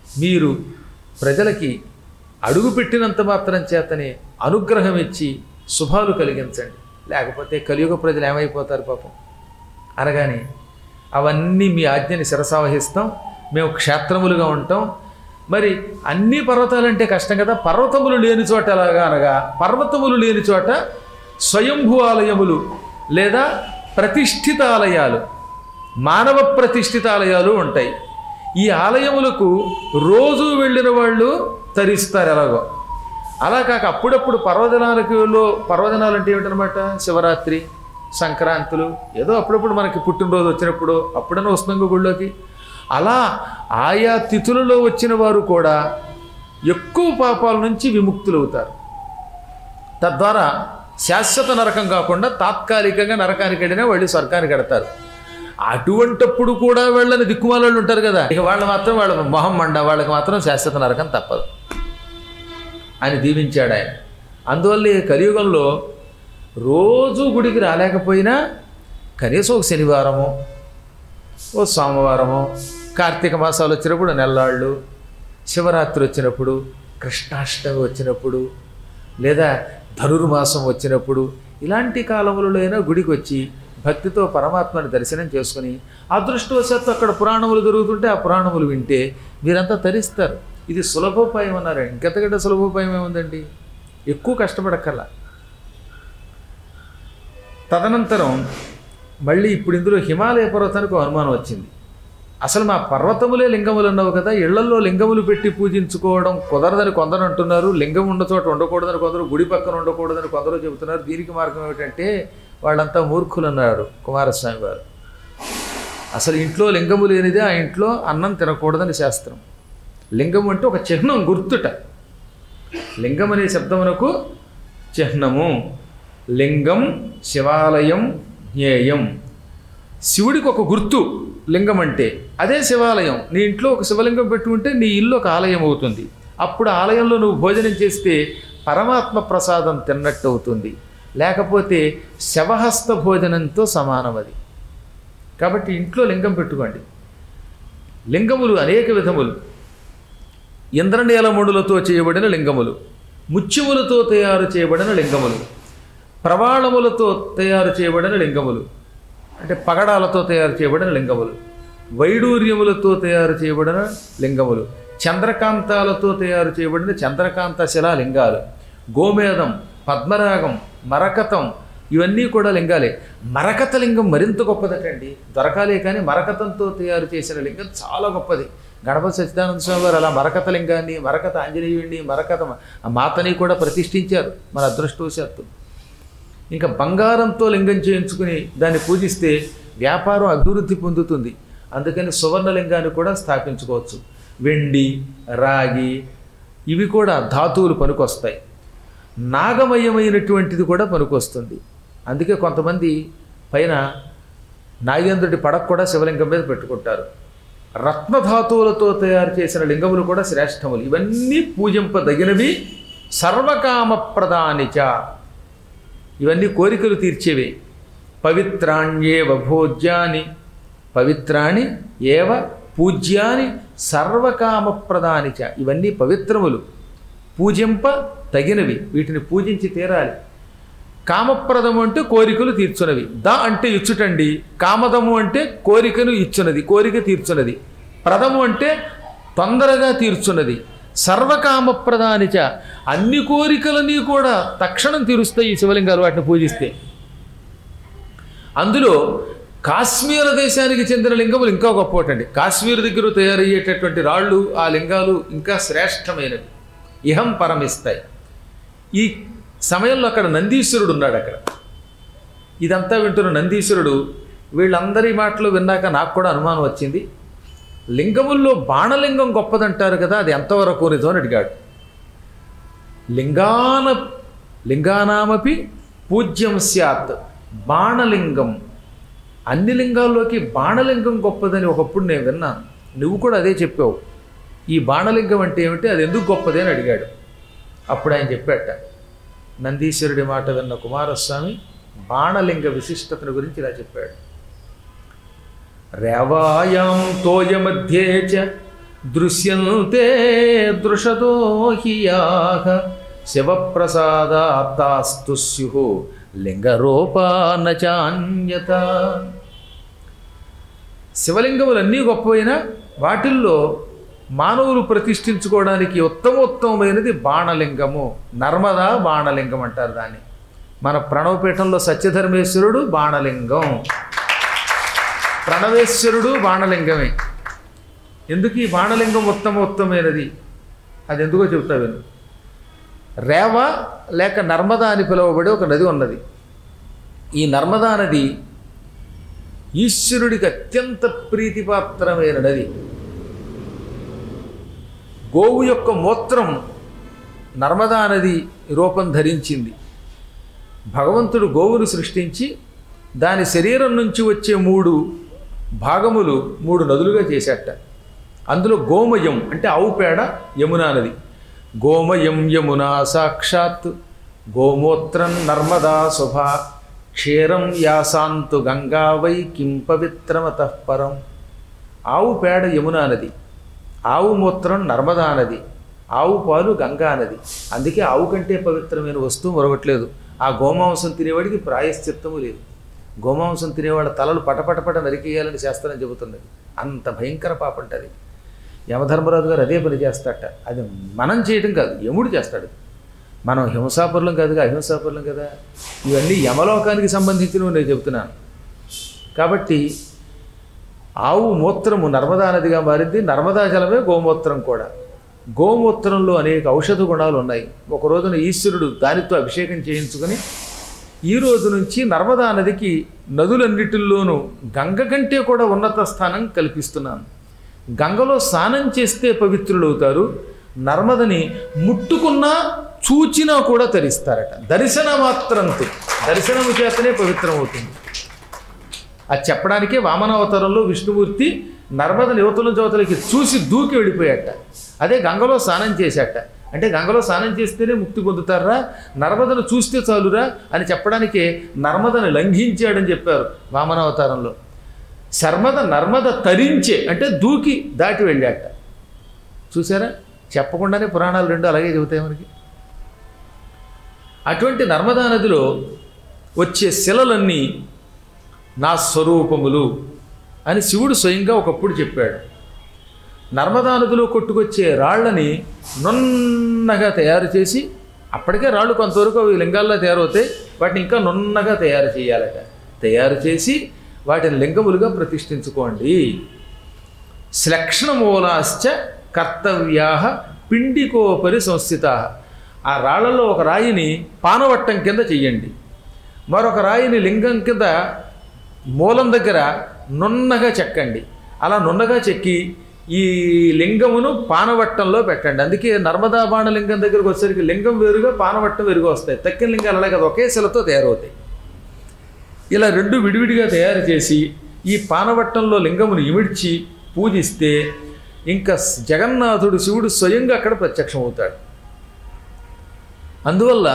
మీరు ప్రజలకి అడుగు పెట్టినంత మాత్రం చేతనే అనుగ్రహం ఇచ్చి శుభాలు కలిగించండి లేకపోతే కలియుగ ప్రజలు ఏమైపోతారు పాపం అనగానే అవన్నీ మీ ఆజ్ఞని శిరసావహిస్తాం మేము క్షేత్రములుగా ఉంటాం మరి అన్ని పర్వతాలంటే కష్టం కదా పర్వతములు లేని చోట ఎలాగా అనగా పర్వతములు లేని చోట స్వయంభూ ఆలయములు లేదా ప్రతిష్ఠిత ఆలయాలు మానవ ప్రతిష్ఠిత ఆలయాలు ఉంటాయి ఈ ఆలయములకు రోజు వెళ్ళిన వాళ్ళు తరిస్తారు ఎలాగో అలా కాక అప్పుడప్పుడు పర్వదినాలకు పర్వదినాలు అంటే ఏమిటనమాట శివరాత్రి సంక్రాంతులు ఏదో అప్పుడప్పుడు మనకి పుట్టినరోజు వచ్చినప్పుడు అప్పుడనే వస్తున్నాం గుళ్ళోకి అలా ఆయా తిథులలో వచ్చిన వారు కూడా ఎక్కువ పాపాల నుంచి విముక్తులవుతారు తద్వారా శాశ్వత నరకం కాకుండా తాత్కాలికంగా నరకానికి వెళ్ళినా వాళ్ళు స్వర్గానికి వెడతారు అటువంటప్పుడు కూడా వెళ్ళని దిక్కుమాలలో ఉంటారు కదా ఇక వాళ్ళు మాత్రం వాళ్ళ మొహం మండ వాళ్ళకి మాత్రం శాశ్వత నరకం తప్పదు అని దీవించాడు ఆయన అందువల్ల ఈ కలియుగంలో రోజు గుడికి రాలేకపోయినా కనీసం ఒక శనివారము ఓ సోమవారము కార్తీక మాసాలు వచ్చినప్పుడు నెల్లాళ్ళు శివరాత్రి వచ్చినప్పుడు కృష్ణాష్టమి వచ్చినప్పుడు లేదా ధనుర్మాసం వచ్చినప్పుడు ఇలాంటి కాలములలో అయినా గుడికి వచ్చి భక్తితో పరమాత్మని దర్శనం చేసుకుని అదృష్టవశాత్తు అక్కడ పురాణములు జరుగుతుంటే ఆ పురాణములు వింటే మీరంతా తరిస్తారు ఇది సులభోపాయం అన్నారు ఇంకెంతకంటే సులభోపాయం ఏముందండి ఎక్కువ కష్టపడక్కర్లా తదనంతరం మళ్ళీ ఇప్పుడు ఇందులో హిమాలయ పర్వతానికి ఒక అనుమానం వచ్చింది అసలు మా పర్వతములే లింగములు అన్నావు కదా ఇళ్లల్లో లింగములు పెట్టి పూజించుకోవడం కుదరదని కొందరు అంటున్నారు లింగం ఉన్న చోట ఉండకూడదని కొందరు గుడి పక్కన ఉండకూడదని కొందరు చెబుతున్నారు దీనికి మార్గం ఏమిటంటే వాళ్ళంతా మూర్ఖులు అన్నారు కుమారస్వామి వారు అసలు ఇంట్లో లింగము లేనిదే ఆ ఇంట్లో అన్నం తినకూడదని శాస్త్రం లింగం అంటే ఒక చిహ్నం గుర్తుట లింగం అనే శబ్దమునకు చిహ్నము లింగం శివాలయం జ్ఞేయం శివుడికి ఒక గుర్తు లింగం అంటే అదే శివాలయం నీ ఇంట్లో ఒక శివలింగం పెట్టుకుంటే నీ ఇల్లు ఒక ఆలయం అవుతుంది అప్పుడు ఆలయంలో నువ్వు భోజనం చేస్తే పరమాత్మ ప్రసాదం తిన్నట్టు అవుతుంది లేకపోతే శవహస్త భోజనంతో సమానం అది కాబట్టి ఇంట్లో లింగం పెట్టుకోండి లింగములు అనేక విధములు ఇంద్రనీలముడులతో చేయబడిన లింగములు ముత్యములతో తయారు చేయబడిన లింగములు ప్రవాళములతో తయారు చేయబడిన లింగములు అంటే పగడాలతో తయారు చేయబడిన లింగములు వైడూర్యములతో తయారు చేయబడిన లింగములు చంద్రకాంతాలతో తయారు చేయబడిన చంద్రకాంత శిలా లింగాలు గోమేధం పద్మరాగం మరకతం ఇవన్నీ కూడా లింగాలే మరకత లింగం మరింత గొప్పదటండి దొరకాలే కానీ మరకతంతో తయారు చేసిన లింగం చాలా గొప్పది గణపతి సచ్చిదానంద స్వామి వారు అలా మరకత లింగాన్ని మరకత ఆంజనేయుడిని మరకత మాతని కూడా ప్రతిష్ఠించారు మన అదృష్టవశాత్తు ఇంకా బంగారంతో లింగం చేయించుకుని దాన్ని పూజిస్తే వ్యాపారం అభివృద్ధి పొందుతుంది అందుకని సువర్ణలింగాన్ని కూడా స్థాపించుకోవచ్చు వెండి రాగి ఇవి కూడా ధాతువులు పనికొస్తాయి నాగమయమైనటువంటిది కూడా పనికొస్తుంది అందుకే కొంతమంది పైన నాగేంద్రుడి పడక కూడా శివలింగం మీద పెట్టుకుంటారు రత్నధాతువులతో తయారు చేసిన లింగములు కూడా శ్రేష్టములు ఇవన్నీ పూజింపదగినవి సర్వకామ ప్రధానిచ ఇవన్నీ కోరికలు తీర్చేవే పవిత్రాణ్యేవ భోజ్యాని పవిత్రాణి ఏవ పూజ్యాని సర్వకామప్రదానిచ ఇవన్నీ పవిత్రములు పూజింప తగినవి వీటిని పూజించి తీరాలి కామప్రదము అంటే కోరికలు తీర్చునవి ద అంటే ఇచ్చుటండి కామదము అంటే కోరికను ఇచ్చునది కోరిక తీర్చునది ప్రదము అంటే తొందరగా తీర్చున్నది సర్వకామప్రదానిచ అన్ని కోరికలని కూడా తక్షణం తీరుస్తాయి ఈ శివలింగాలు వాటిని పూజిస్తే అందులో కాశ్మీర దేశానికి చెందిన లింగములు ఇంకా గొప్పటండి కాశ్మీర్ దగ్గర తయారయ్యేటటువంటి రాళ్ళు ఆ లింగాలు ఇంకా శ్రేష్టమైనవి ఇహం పరమిస్తాయి ఈ సమయంలో అక్కడ నందీశ్వరుడు ఉన్నాడు అక్కడ ఇదంతా వింటున్న నందీశ్వరుడు వీళ్ళందరి మాటలు విన్నాక నాకు కూడా అనుమానం వచ్చింది లింగముల్లో బాణలింగం గొప్పదంటారు కదా అది ఎంతవరకు నిజం అని అడిగాడు లింగాన లింగానామపి పూజ్యం స్యాత్ బాణలింగం అన్ని లింగాల్లోకి బాణలింగం గొప్పదని ఒకప్పుడు నేను విన్నాను నువ్వు కూడా అదే చెప్పావు ఈ బాణలింగం అంటే ఏమిటి అది ఎందుకు గొప్పది అని అడిగాడు అప్పుడు ఆయన చెప్పాట నందీశ్వరుడి మాట విన్న కుమారస్వామి బాణలింగ విశిష్టతను గురించి ఇలా చెప్పాడు రేవాయాం తోయమధ్యే చ దృశ్యంతే దృశతో హియాహ శివప్రసాదాత్తాస్తు స్యు లింగరూపాన చాన్యత శివలింగములన్నీ గొప్పవైనా వాటిల్లో మానవులు ప్రతిష్ఠించుకోవడానికి ఉత్తమోత్తమైనది బాణలింగము నర్మదా బాణలింగం అంటారు దాన్ని మన ప్రణవపీఠంలో సత్యధర్మేశ్వరుడు బాణలింగం ప్రణవేశ్వరుడు బాణలింగమే ఎందుకు ఈ బాణలింగం ఉత్తమోత్తమైనది అది ఎందుకో చెబుతా విను రేవ లేక నర్మదా అని పిలువబడే ఒక నది ఉన్నది ఈ నర్మదా నది ఈశ్వరుడికి అత్యంత ప్రీతిపాత్రమైన నది గోవు యొక్క మూత్రం నర్మదా నది రూపం ధరించింది భగవంతుడు గోవును సృష్టించి దాని శరీరం నుంచి వచ్చే మూడు భాగములు మూడు నదులుగా చేశాట అందులో గోమయం అంటే ఆవు పేడ యమునా నది గోమయం యమునా సాక్షాత్ గోమూత్రం నర్మదా శుభ క్షీరం యాసాంతు గంగా వై కిం పవిత్రమతః పరం ఆవు పేడ యమునా నది ఆవు మూత్రం నర్మదా నది ఆవు పాలు గంగా నది అందుకే ఆవు కంటే పవిత్రమైన వస్తువు మరొకట్లేదు ఆ గోమాంసం తినేవాడికి ప్రాయశ్చిత్తము లేదు గోమాంసం తినేవాళ్ళ తలలు పటపటపట నరికేయాలని శాస్త్రం చెబుతున్నది అంత భయంకర పాపంట అది యమధర్మరాజు గారు అదే పని చేస్తాట అది మనం చేయటం కాదు యముడు చేస్తాడు మనం హింసాపురులం కాదుగా అహింసాపురులం కదా ఇవన్నీ యమలోకానికి సంబంధించినవి నేను చెబుతున్నాను కాబట్టి ఆవు మూత్రము నర్మదా నదిగా మారింది నర్మదా జలమే గోమూత్రం కూడా గోమూత్రంలో అనేక ఔషధ గుణాలు ఉన్నాయి ఒక రోజున ఈశ్వరుడు దానితో అభిషేకం చేయించుకొని ఈ రోజు నుంచి నర్మదా నదికి నదులన్నిటిల్లోనూ గంగ కంటే కూడా ఉన్నత స్థానం కల్పిస్తున్నాను గంగలో స్నానం చేస్తే పవిత్రులవుతారు నర్మదని ముట్టుకున్నా చూచినా కూడా తరిస్తారట దర్శన మాత్రంతో దర్శనము చేతనే పవిత్రమవుతుంది అది చెప్పడానికే వామనావతారంలో విష్ణుమూర్తి నర్మదని యువతల జ్యోతులకి చూసి దూకి వెళ్ళిపోయాట అదే గంగలో స్నానం చేశాట అంటే గంగలో స్నానం చేస్తేనే ముక్తి పొందుతారా నర్మదను చూస్తే చాలురా అని చెప్పడానికే నర్మదను లంఘించాడని చెప్పారు వామనావతారంలో శర్మద నర్మద తరించే అంటే దూకి దాటి వెళ్ళాట చూసారా చెప్పకుండానే పురాణాలు రెండు అలాగే చెబుతాయి మనకి అటువంటి నర్మదా నదిలో వచ్చే శిలలన్నీ నా స్వరూపములు అని శివుడు స్వయంగా ఒకప్పుడు చెప్పాడు నర్మదా నదిలో కొట్టుకొచ్చే రాళ్ళని నున్నగా తయారు చేసి అప్పటికే రాళ్ళు కొంతవరకు అవి లింగాల్లో తయారవుతాయి వాటిని ఇంకా నున్నగా తయారు చేయాలట తయారు చేసి వాటిని లింగములుగా ప్రతిష్ఠించుకోండి శ్లక్షణమూలాశ్చ కర్తవ్యా పిండికోపరి సంస్థిత ఆ రాళ్లలో ఒక రాయిని పానవట్టం కింద చెయ్యండి మరొక రాయిని లింగం కింద మూలం దగ్గర నున్నగా చెక్కండి అలా నున్నగా చెక్కి ఈ లింగమును పానవట్టంలో పెట్టండి అందుకే నర్మదా బాణలింగం దగ్గరకు వచ్చేసరికి లింగం వేరుగా పానవట్టం వేరుగా వస్తాయి తక్కిన లింగాలు అలాగే ఒకే శిలతో తయారవుతాయి ఇలా రెండు విడివిడిగా తయారు చేసి ఈ పానవట్టంలో లింగమును ఇమిడ్చి పూజిస్తే ఇంకా జగన్నాథుడు శివుడు స్వయంగా అక్కడ ప్రత్యక్షమవుతాడు అందువల్ల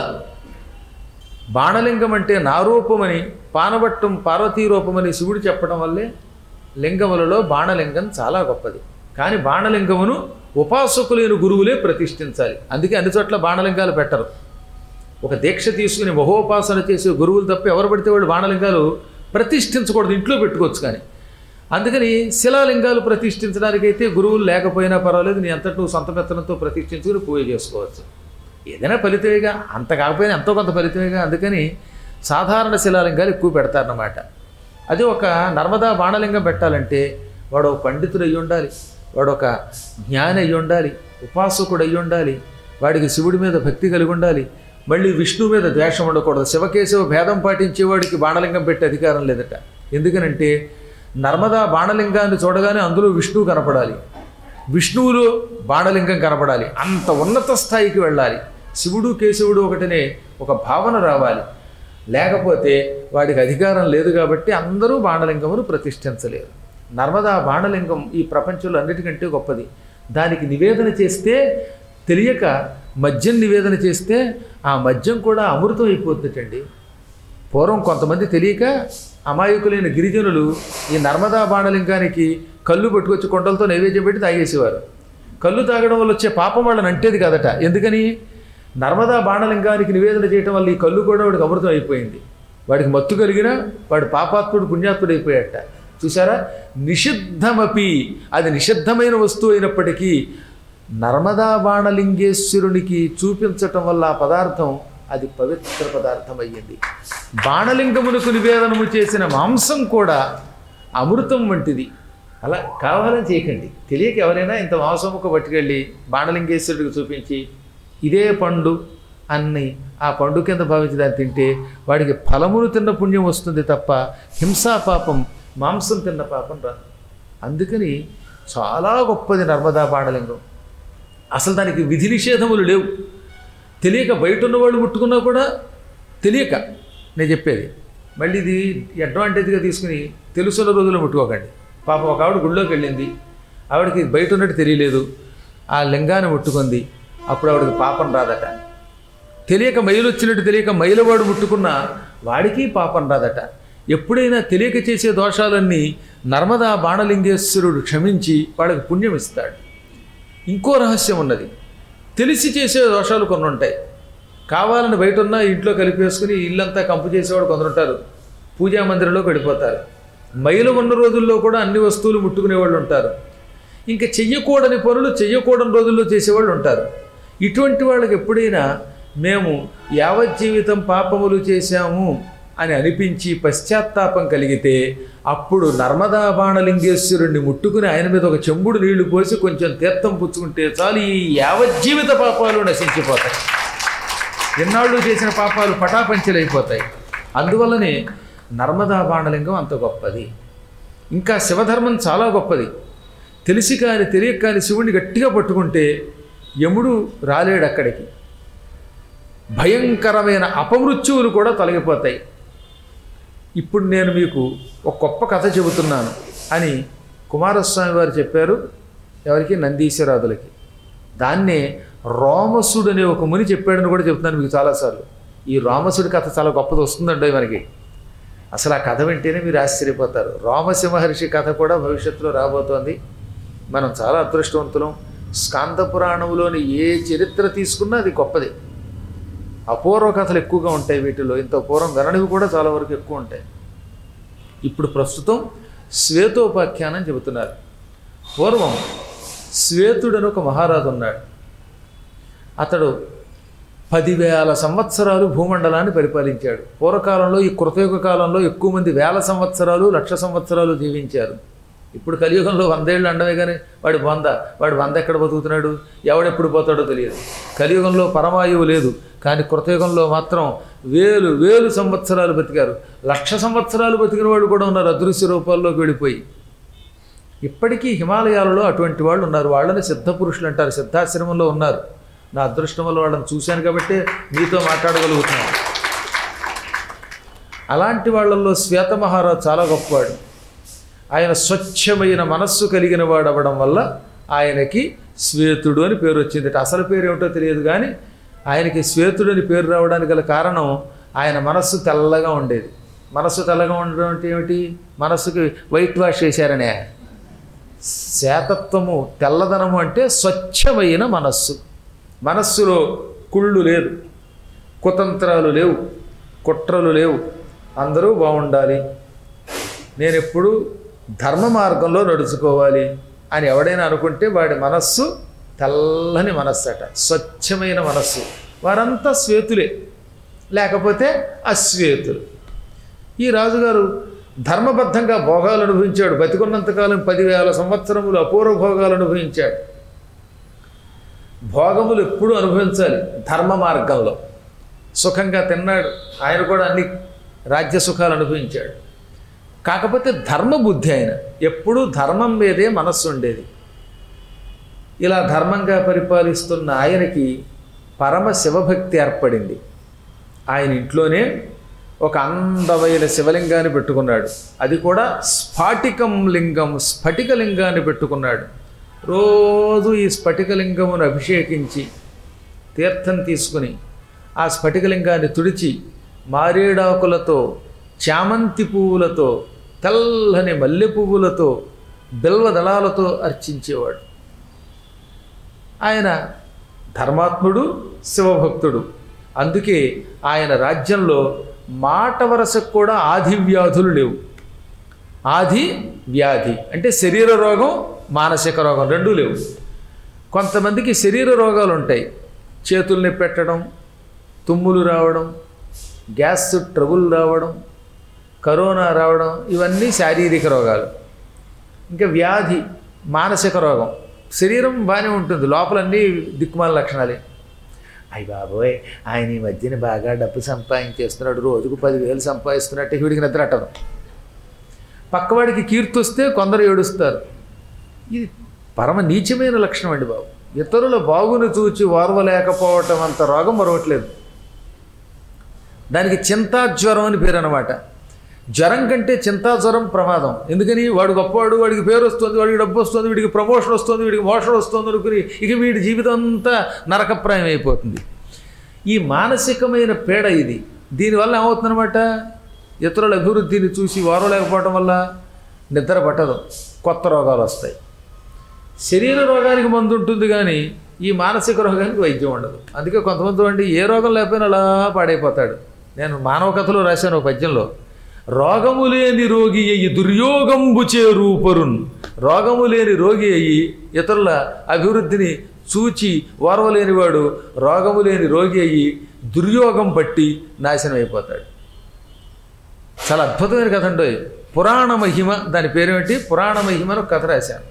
బాణలింగం అంటే నా రూపమని పానవట్టం పార్వతీ రూపమని శివుడు చెప్పడం వల్లే లింగములలో బాణలింగం చాలా గొప్పది కానీ బాణలింగమును ఉపాసకులైన గురువులే ప్రతిష్ఠించాలి అందుకే అన్ని చోట్ల బాణలింగాలు పెట్టరు ఒక దీక్ష తీసుకుని మహోపాసన చేసే గురువులు తప్ప ఎవరు పడితే వాళ్ళు బాణలింగాలు ప్రతిష్ఠించకూడదు ఇంట్లో పెట్టుకోవచ్చు కానీ అందుకని శిలాలింగాలు ప్రతిష్ఠించడానికైతే గురువులు లేకపోయినా పర్వాలేదు నీ అంతటి నువ్వు సొంత పెత్తనంతో ప్రతిష్ఠించుకుని పూజ చేసుకోవచ్చు ఏదైనా ఫలితమేగా అంత కాకపోయినా ఎంతో కొంత ఫలితమేగా అందుకని సాధారణ శిలాలింగాలు ఎక్కువ పెడతారన్నమాట అది ఒక నర్మదా బాణలింగం పెట్టాలంటే వాడు ఒక పండితుడు అయ్యి ఉండాలి వాడు ఒక జ్ఞాని అయ్యి ఉండాలి ఉపాసకుడు అయ్యి ఉండాలి వాడికి శివుడి మీద భక్తి కలిగి ఉండాలి మళ్ళీ విష్ణువు మీద ద్వేషం ఉండకూడదు శివకేశవ భేదం పాటించేవాడికి బాణలింగం పెట్టే అధికారం లేదట ఎందుకనంటే నర్మదా బాణలింగాన్ని చూడగానే అందులో విష్ణువు కనపడాలి విష్ణువులో బాణలింగం కనపడాలి అంత ఉన్నత స్థాయికి వెళ్ళాలి శివుడు కేశవుడు ఒకటినే ఒక భావన రావాలి లేకపోతే వాడికి అధికారం లేదు కాబట్టి అందరూ బాణలింగమును ప్రతిష్ఠించలేరు నర్మదా బాణలింగం ఈ ప్రపంచంలో అన్నిటికంటే గొప్పది దానికి నివేదన చేస్తే తెలియక మద్యం నివేదన చేస్తే ఆ మద్యం కూడా అమృతం అయిపోతుందండి పూర్వం కొంతమంది తెలియక అమాయకులైన గిరిజనులు ఈ నర్మదా బాణలింగానికి కళ్ళు పట్టుకొచ్చి కొండలతో నైవేద్యం పెట్టి తాగేసేవారు కళ్ళు తాగడం వల్ల వచ్చే పాపం వాళ్ళని అంటేది కదట ఎందుకని నర్మదా బాణలింగానికి నివేదన చేయటం వల్ల ఈ కళ్ళు కూడా వాడికి అమృతం అయిపోయింది వాడికి మత్తు కలిగినా వాడు పాపాత్ముడు పుణ్యాత్ముడు అయిపోయాట చూసారా నిషిద్ధమపి అది నిషిద్ధమైన వస్తువు అయినప్పటికీ నర్మదా బాణలింగేశ్వరునికి చూపించటం వల్ల ఆ పదార్థం అది పవిత్ర పదార్థం అయ్యింది బాణలింగమునకు నివేదనము చేసిన మాంసం కూడా అమృతం వంటిది అలా కావాలని చేయకండి తెలియక ఎవరైనా ఇంత మాంసముకు పట్టుకెళ్ళి బాణలింగేశ్వరుడికి చూపించి ఇదే పండు అన్ని ఆ పండు కింద భావించి దాన్ని తింటే వాడికి ఫలమును తిన్న పుణ్యం వస్తుంది తప్ప హింసా పాపం మాంసం తిన్న పాపం రాదు అందుకని చాలా గొప్పది నర్మదా బాణలింగం అసలు దానికి విధి నిషేధములు లేవు తెలియక బయట ఉన్నవాళ్ళు ముట్టుకున్నా కూడా తెలియక నేను చెప్పేది మళ్ళీ ఇది అడ్వాంటేజ్గా తీసుకుని తెలుసున్న రోజుల్లో ముట్టుకోకండి పాపం ఒక ఆవిడ గుళ్ళోకి వెళ్ళింది ఆవిడకి బయట ఉన్నట్టు తెలియలేదు ఆ లింగాన్ని ముట్టుకుంది అప్పుడు ఆవిడకి పాపం రాదట తెలియక మైలు వచ్చినట్టు తెలియక మైలవాడు ముట్టుకున్నా వాడికి పాపం రాదట ఎప్పుడైనా తెలియక చేసే దోషాలన్నీ నర్మదా బాణలింగేశ్వరుడు క్షమించి వాళ్ళకి పుణ్యం ఇస్తాడు ఇంకో రహస్యం ఉన్నది తెలిసి చేసే దోషాలు కొన్ని ఉంటాయి కావాలని బయట ఉన్న ఇంట్లో కలిపేసుకుని ఇల్లంతా కంపు చేసేవాడు కొందరు ఉంటారు పూజా మందిరంలోకి వెళ్ళిపోతారు మైలు ఉన్న రోజుల్లో కూడా అన్ని వస్తువులు ముట్టుకునే వాళ్ళు ఉంటారు ఇంకా చెయ్యకూడని పనులు చెయ్యకూడని రోజుల్లో చేసేవాళ్ళు ఉంటారు ఇటువంటి వాళ్ళకి ఎప్పుడైనా మేము యావజ్జీవితం పాపములు చేశాము అని అనిపించి పశ్చాత్తాపం కలిగితే అప్పుడు నర్మదా బాణలింగేశ్వరుణ్ణి ముట్టుకుని ఆయన మీద ఒక చెంబుడు నీళ్లు పోసి కొంచెం తీర్థం పుచ్చుకుంటే చాలు ఈ యావజ్జీవిత పాపాలు నశించిపోతాయి ఎన్నాళ్ళు చేసిన పాపాలు పటాపంచలైపోతాయి అందువల్లనే నర్మదా బాణలింగం అంత గొప్పది ఇంకా శివధర్మం చాలా గొప్పది తెలిసి కాని తెలియక కాని శివుణ్ణి గట్టిగా పట్టుకుంటే యముడు రాలేడు అక్కడికి భయంకరమైన అపమృత్యువులు కూడా తొలగిపోతాయి ఇప్పుడు నేను మీకు ఒక గొప్ప కథ చెబుతున్నాను అని కుమారస్వామి వారు చెప్పారు ఎవరికి నందీశ్వరాదులకి దాన్నే రోమసుడు అనే ఒక ముని చెప్పాడని కూడా చెప్తున్నాను మీకు చాలాసార్లు ఈ రోమసుడి కథ చాలా గొప్పది వస్తుందండి మనకి అసలు ఆ కథ వింటేనే మీరు ఆశ్చర్యపోతారు రోమసింహర్షి కథ కూడా భవిష్యత్తులో రాబోతోంది మనం చాలా అదృష్టవంతులం స్కాంద పురాణంలోని ఏ చరిత్ర తీసుకున్నా అది గొప్పది అపూర్వ కథలు ఎక్కువగా ఉంటాయి వీటిలో ఇంత పూర్వం గణనివి కూడా చాలా వరకు ఎక్కువ ఉంటాయి ఇప్పుడు ప్రస్తుతం శ్వేతోపాఖ్యానం చెబుతున్నారు పూర్వం శ్వేతుడని ఒక మహారాజు ఉన్నాడు అతడు పదివేల సంవత్సరాలు భూమండలాన్ని పరిపాలించాడు పూర్వకాలంలో ఈ కృతయుగ కాలంలో ఎక్కువ మంది వేల సంవత్సరాలు లక్ష సంవత్సరాలు జీవించారు ఇప్పుడు కలియుగంలో వందేళ్ళు అండమే కానీ వాడి వంద వాడు వంద ఎక్కడ బతుకుతున్నాడు ఎవడెప్పుడు పోతాడో తెలియదు కలియుగంలో పరమాయువు లేదు కానీ కృతయుగంలో మాత్రం వేలు వేలు సంవత్సరాలు బతికారు లక్ష సంవత్సరాలు బతికిన వాళ్ళు కూడా ఉన్నారు అదృశ్య రూపాల్లోకి వెళ్ళిపోయి ఇప్పటికీ హిమాలయాలలో అటువంటి వాళ్ళు ఉన్నారు వాళ్ళని సిద్ధ పురుషులు అంటారు సిద్ధాశ్రమంలో ఉన్నారు నా అదృష్టం వల్ల వాళ్ళని చూశాను కాబట్టి మీతో మాట్లాడగలుగుతున్నాను అలాంటి వాళ్ళల్లో శ్వేత మహారాజు చాలా గొప్పవాడు ఆయన స్వచ్ఛమైన మనస్సు కలిగిన వాడు అవ్వడం వల్ల ఆయనకి శ్వేతుడు అని పేరు వచ్చింది అసలు పేరు ఏమిటో తెలియదు కానీ ఆయనకి శ్వేతుడు అని పేరు రావడానికి గల కారణం ఆయన మనస్సు తెల్లగా ఉండేది మనస్సు తెల్లగా ఉండడం అంటే ఏమిటి మనస్సుకి వైట్ వాష్ చేశారనే శాతత్వము తెల్లదనము అంటే స్వచ్ఛమైన మనస్సు మనస్సులో కుళ్ళు లేదు కుతంత్రాలు లేవు కుట్రలు లేవు అందరూ బాగుండాలి నేను ఎప్పుడు ధర్మ మార్గంలో నడుచుకోవాలి అని ఎవడైనా అనుకుంటే వాడి మనస్సు తెల్లని మనస్సు అట స్వచ్ఛమైన మనస్సు వారంతా శ్వేతులే లేకపోతే అశ్వేతులు ఈ రాజుగారు ధర్మబద్ధంగా భోగాలు అనుభవించాడు బతికున్నంతకాలం పదివేల సంవత్సరములు అపూర్వ భోగాలు అనుభవించాడు భోగములు ఎప్పుడూ అనుభవించాలి ధర్మ మార్గంలో సుఖంగా తిన్నాడు ఆయన కూడా అన్ని రాజ్య సుఖాలు అనుభవించాడు కాకపోతే ధర్మబుద్ధి ఆయన ఎప్పుడూ ధర్మం మీదే మనస్సు ఉండేది ఇలా ధర్మంగా పరిపాలిస్తున్న ఆయనకి పరమ శివభక్తి ఏర్పడింది ఆయన ఇంట్లోనే ఒక అందమైన శివలింగాన్ని పెట్టుకున్నాడు అది కూడా స్ఫాటికం లింగం స్ఫటిక లింగాన్ని పెట్టుకున్నాడు రోజు ఈ స్ఫటికలింగమును అభిషేకించి తీర్థం తీసుకుని ఆ స్ఫటికలింగాన్ని తుడిచి మారేడాకులతో చామంతి పువ్వులతో తెల్లని మల్లె పువ్వులతో బిల్వ దళాలతో అర్చించేవాడు ఆయన ధర్మాత్ముడు శివభక్తుడు అందుకే ఆయన రాజ్యంలో మాట వరసకు కూడా ఆది వ్యాధులు లేవు ఆది వ్యాధి అంటే శరీర రోగం మానసిక రోగం రెండూ లేవు కొంతమందికి శరీర రోగాలు ఉంటాయి చేతుల్ని పెట్టడం తుమ్ములు రావడం గ్యాస్ ట్రబుల్ రావడం కరోనా రావడం ఇవన్నీ శారీరక రోగాలు ఇంకా వ్యాధి మానసిక రోగం శరీరం బాగానే ఉంటుంది లోపలన్నీ దిక్కుమాల లక్షణాలే అయ్య బాబోయ్ ఆయన ఈ మధ్యన బాగా డబ్బు సంపాదించేస్తున్నాడు రోజుకు పదివేలు సంపాదిస్తున్నట్టు వీడికి నిద్ర అట్టదు పక్కవాడికి కీర్తి వస్తే కొందరు ఏడుస్తారు ఇది పరమ నీచమైన లక్షణం అండి బాబు ఇతరుల బాగుని చూచి ఓర్వలేకపోవటం అంత రోగం మరొకట్లేదు దానికి చింతాజ్వరం అని పేరు అనమాట జ్వరం కంటే చింతాజ్వరం ప్రమాదం ఎందుకని వాడు గొప్పవాడు వాడికి పేరు వస్తుంది వాడికి డబ్బు వస్తుంది వీడికి ప్రమోషన్ వస్తుంది వీడికి మోషన్ వస్తుంది అనుకుని ఇక వీడి జీవితం అంతా నరకప్రాయం అయిపోతుంది ఈ మానసికమైన పీడ ఇది దీనివల్ల ఏమవుతుందన్నమాట ఇతరుల అభివృద్ధిని చూసి వారలేకపోవడం వల్ల నిద్ర పట్టదు కొత్త రోగాలు వస్తాయి శరీర రోగానికి మందు ఉంటుంది కానీ ఈ మానసిక రోగానికి వైద్యం ఉండదు అందుకే కొంతమంది అండి ఏ రోగం లేకపోయినా అలా పాడైపోతాడు నేను మానవ కథలో రాశాను ఒక పద్యంలో రోగము లేని రోగి అయ్యి దుర్యోగంబు చేరూపరున్ రోగము లేని రోగి అయ్యి ఇతరుల అభివృద్ధిని చూచి ఓర్వలేనివాడు రోగము లేని రోగి అయ్యి దుర్యోగం పట్టి నాశనం అయిపోతాడు చాలా అద్భుతమైన కథ అండి పురాణ మహిమ దాని పేరేమిటి పురాణ మహిమ అని ఒక కథ రాశాను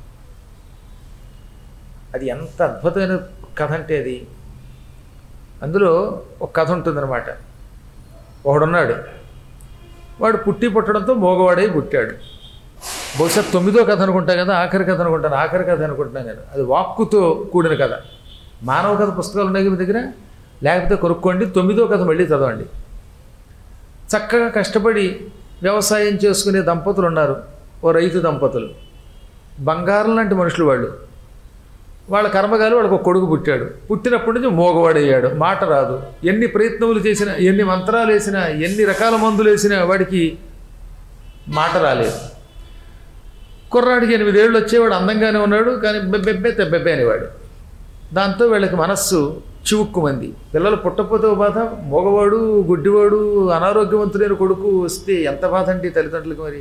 అది ఎంత అద్భుతమైన కథ అంటే అది అందులో ఒక కథ ఉంటుందన్నమాట ఒకడున్నాడు వాడు పుట్టి పుట్టడంతో మోగవాడై పుట్టాడు బహుశా తొమ్మిదో కథ అనుకుంటా కదా ఆఖరి కథ అనుకుంటాను ఆఖరి కథ అనుకుంటున్నాను నేను అది వాక్కుతో కూడిన కథ మానవ కథ పుస్తకాలు ఉన్నాయి మీ దగ్గర లేకపోతే కొనుక్కోండి తొమ్మిదో కథ మళ్ళీ చదవండి చక్కగా కష్టపడి వ్యవసాయం చేసుకునే దంపతులు ఉన్నారు ఓ రైతు దంపతులు బంగారం లాంటి మనుషులు వాళ్ళు వాళ్ళ కర్మగాలి వాళ్ళకు ఒక కొడుకు పుట్టాడు పుట్టినప్పటి నుంచి మోగవాడయ్యాడు మాట రాదు ఎన్ని ప్రయత్నములు చేసినా ఎన్ని మంత్రాలు వేసినా ఎన్ని రకాల మందులు వేసినా వాడికి మాట రాలేదు కుర్రాడికి ఎనిమిదేళ్ళు వచ్చేవాడు అందంగానే ఉన్నాడు కానీ బెబ్బెబ్బే తెబ్బెబ్బే అనేవాడు దాంతో వీళ్ళకి మనస్సు చివుక్కుమంది పిల్లలు పుట్టపోతే ఓ బాధ మగవాడు గుడ్డివాడు అనారోగ్యవంతుడైన కొడుకు వస్తే ఎంత బాధ అండి తల్లిదండ్రులకు మరి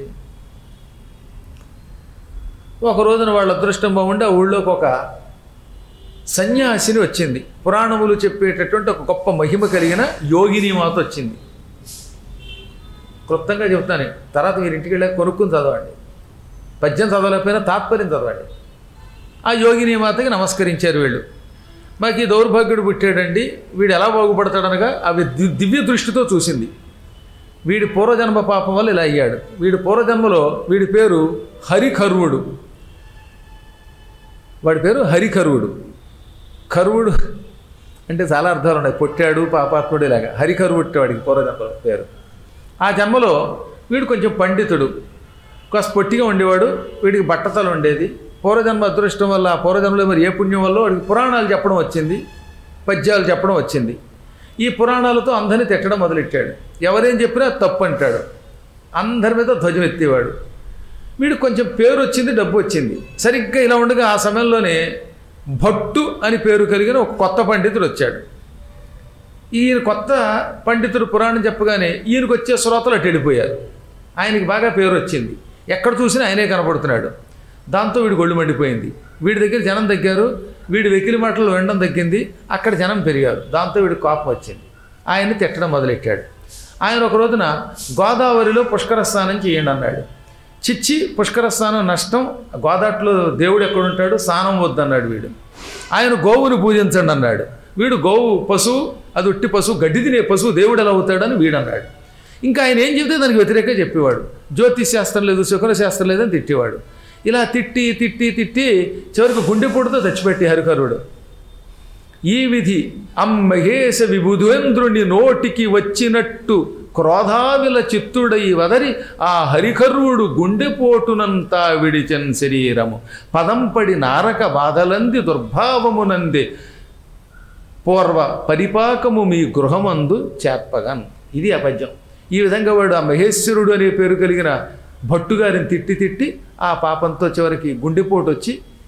ఒక రోజున వాళ్ళ అదృష్టం బాగుండి ఆ ఊళ్ళోకి ఒక సన్యాసిని వచ్చింది పురాణములు చెప్పేటటువంటి ఒక గొప్ప మహిమ కలిగిన యోగిని మాత వచ్చింది క్లుప్తంగా చెప్తాను తర్వాత మీరు ఇంటికి వెళ్ళాక కొనుక్కుని చదవండి పద్యం చదవలేకపోయినా తాత్పర్యం చదవండి ఆ యోగిని మాతకి నమస్కరించారు వీళ్ళు మాకు ఈ దౌర్భాగ్యుడు పుట్టాడండి వీడు ఎలా బాగుపడతాడనగా అవి ది- దివ్య దృష్టితో చూసింది వీడి పూర్వజన్మ పాపం వల్ల ఇలా అయ్యాడు వీడి పూర్వజన్మలో వీడి పేరు హరికరువుడు వాడి పేరు హరికరువుడు కరువుడు అంటే చాలా అర్థాలు ఉన్నాయి పొట్టాడు పాపాత్ముడు ఇలాగా హరికరువుడు వాడికి పూర్వజన్మలో పేరు ఆ జన్మలో వీడు కొంచెం పండితుడు కాస్త పొట్టిగా ఉండేవాడు వీడికి బట్టతలు ఉండేది పూర్వజన్మ అదృష్టం వల్ల ఆ పూర్వజన్మలో మరి ఏ పుణ్యం వల్ల వాడికి పురాణాలు చెప్పడం వచ్చింది పద్యాలు చెప్పడం వచ్చింది ఈ పురాణాలతో అందరిని తిట్టడం మొదలెట్టాడు ఎవరేం చెప్పినా తప్పు అంటాడు అందరి మీద ధ్వజం ఎత్తేవాడు వీడు కొంచెం పేరు వచ్చింది డబ్బు వచ్చింది సరిగ్గా ఇలా ఉండగా ఆ సమయంలోనే భట్టు అని పేరు కలిగిన ఒక కొత్త పండితుడు వచ్చాడు ఈయన కొత్త పండితుడు పురాణం చెప్పగానే ఈయనకు వచ్చే శ్రోతలు అటు వెళ్ళిపోయారు ఆయనకి బాగా పేరు వచ్చింది ఎక్కడ చూసినా ఆయనే కనపడుతున్నాడు దాంతో వీడి గొళ్ళు మండిపోయింది వీడి దగ్గర జనం తగ్గారు వీడి వెకిలి మాటలు వినడం తగ్గింది అక్కడ జనం పెరిగారు దాంతో వీడి కోపం వచ్చింది ఆయన్ని తిట్టడం మొదలెట్టాడు ఆయన ఒక రోజున గోదావరిలో పుష్కర స్నానం చేయండి అన్నాడు చిచ్చి పుష్కర స్నానం నష్టం గోదాట్లో దేవుడు ఎక్కడుంటాడు స్నానం వద్దన్నాడు వీడు ఆయన గోవుని పూజించండి అన్నాడు వీడు గోవు పశువు అది ఉట్టి పశువు గడ్డి తినే పశువు దేవుడు ఎలా అవుతాడని వీడు అన్నాడు ఇంకా ఆయన ఏం చెబితే దానికి వ్యతిరేకంగా చెప్పేవాడు జ్యోతిష్ శాస్త్రం లేదు శుక్ర శాస్త్రం లేదని తిట్టేవాడు ఇలా తిట్టి తిట్టి తిట్టి చివరికి గుండెపోటుతో తెచ్చిపెట్టి హరికరుడు ఈ విధి అమ్మహేశ విబుధేంద్రుని నోటికి వచ్చినట్టు క్రోధావిల చిత్తుడై వదరి ఆ హరికర్వుడు గుండెపోటునంతా విడిచెన్ శరీరము పదంపడి నారక బాధలంది దుర్భావమునంది పూర్వ పరిపాకము మీ గృహమందు చేర్పగన్ ఇది ఆ పద్యం ఈ విధంగా వాడు ఆ మహేశ్వరుడు అనే పేరు కలిగిన భట్టుగారిని తిట్టి తిట్టి ఆ పాపంతో చివరికి గుండెపోటు వచ్చి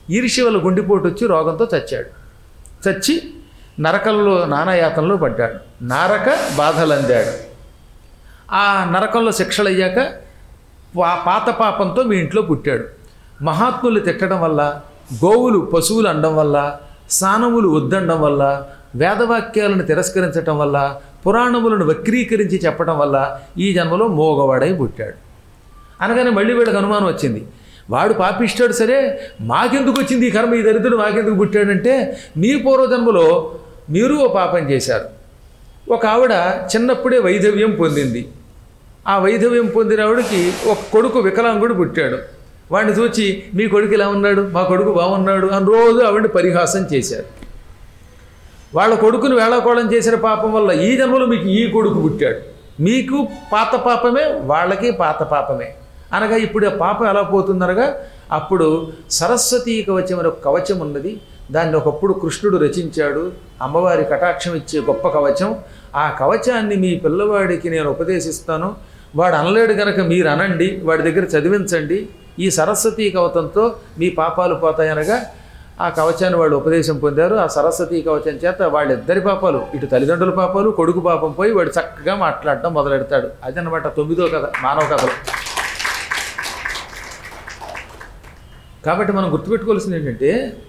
ఈర్ష్య వల్ల గుండెపోటు వచ్చి రోగంతో చచ్చాడు చచ్చి నరకంలో నానాయాతనలో పడ్డాడు నారక బాధలందాడు ఆ నరకంలో శిక్షలు అయ్యాక పా- పాత పాపంతో మీ ఇంట్లో పుట్టాడు మహాత్ములు తిట్టడం వల్ల గోవులు పశువులు అనడం వల్ల స్నానములు వద్దనడం వల్ల వేదవాక్యాలను తిరస్కరించటం వల్ల పురాణములను వక్రీకరించి చెప్పడం వల్ల ఈ జన్మలో మోగవాడై పుట్టాడు అనగానే మళ్ళీ వీళ్ళకి అనుమానం వచ్చింది వాడు పాపిస్తాడు సరే మాకెందుకు వచ్చింది ఈ కర్మ ఈ దరిద్రుడు మాకెందుకు పుట్టాడంటే మీ పూర్వజన్మలో మీరు ఓ పాపం చేశారు ఒక ఆవిడ చిన్నప్పుడే వైధవ్యం పొందింది ఆ వైధవ్యం పొందిన ఆవిడకి ఒక కొడుకు వికలాంగుడు పుట్టాడు వాడిని చూచి మీ కొడుకు ఇలా ఉన్నాడు మా కొడుకు బాగున్నాడు అని రోజు ఆవిడని పరిహాసం చేశారు వాళ్ళ కొడుకుని వేళాకోళం చేసిన పాపం వల్ల ఈ జన్మలో మీకు ఈ కొడుకు పుట్టాడు మీకు పాత పాపమే వాళ్ళకి పాత పాపమే అనగా ఇప్పుడు ఆ పాపం ఎలా పోతుందనగా అప్పుడు సరస్వతీ కవచం అనే ఒక కవచం ఉన్నది దాన్ని ఒకప్పుడు కృష్ణుడు రచించాడు అమ్మవారి కటాక్షం ఇచ్చే గొప్ప కవచం ఆ కవచాన్ని మీ పిల్లవాడికి నేను ఉపదేశిస్తాను వాడు అనలేడు గనక మీరు అనండి వాడి దగ్గర చదివించండి ఈ సరస్వతీ కవతంతో మీ పాపాలు పోతాయనగా ఆ కవచాన్ని వాళ్ళు ఉపదేశం పొందారు ఆ సరస్వతీ కవచం చేత వాళ్ళిద్దరి పాపాలు ఇటు తల్లిదండ్రుల పాపాలు కొడుకు పాపం పోయి వాడు చక్కగా మాట్లాడటం మొదలెడతాడు అదనమాట తొమ్మిదో కథ మానవ కథలు కాబట్టి మనం గుర్తుపెట్టుకోవాల్సింది ఏంటంటే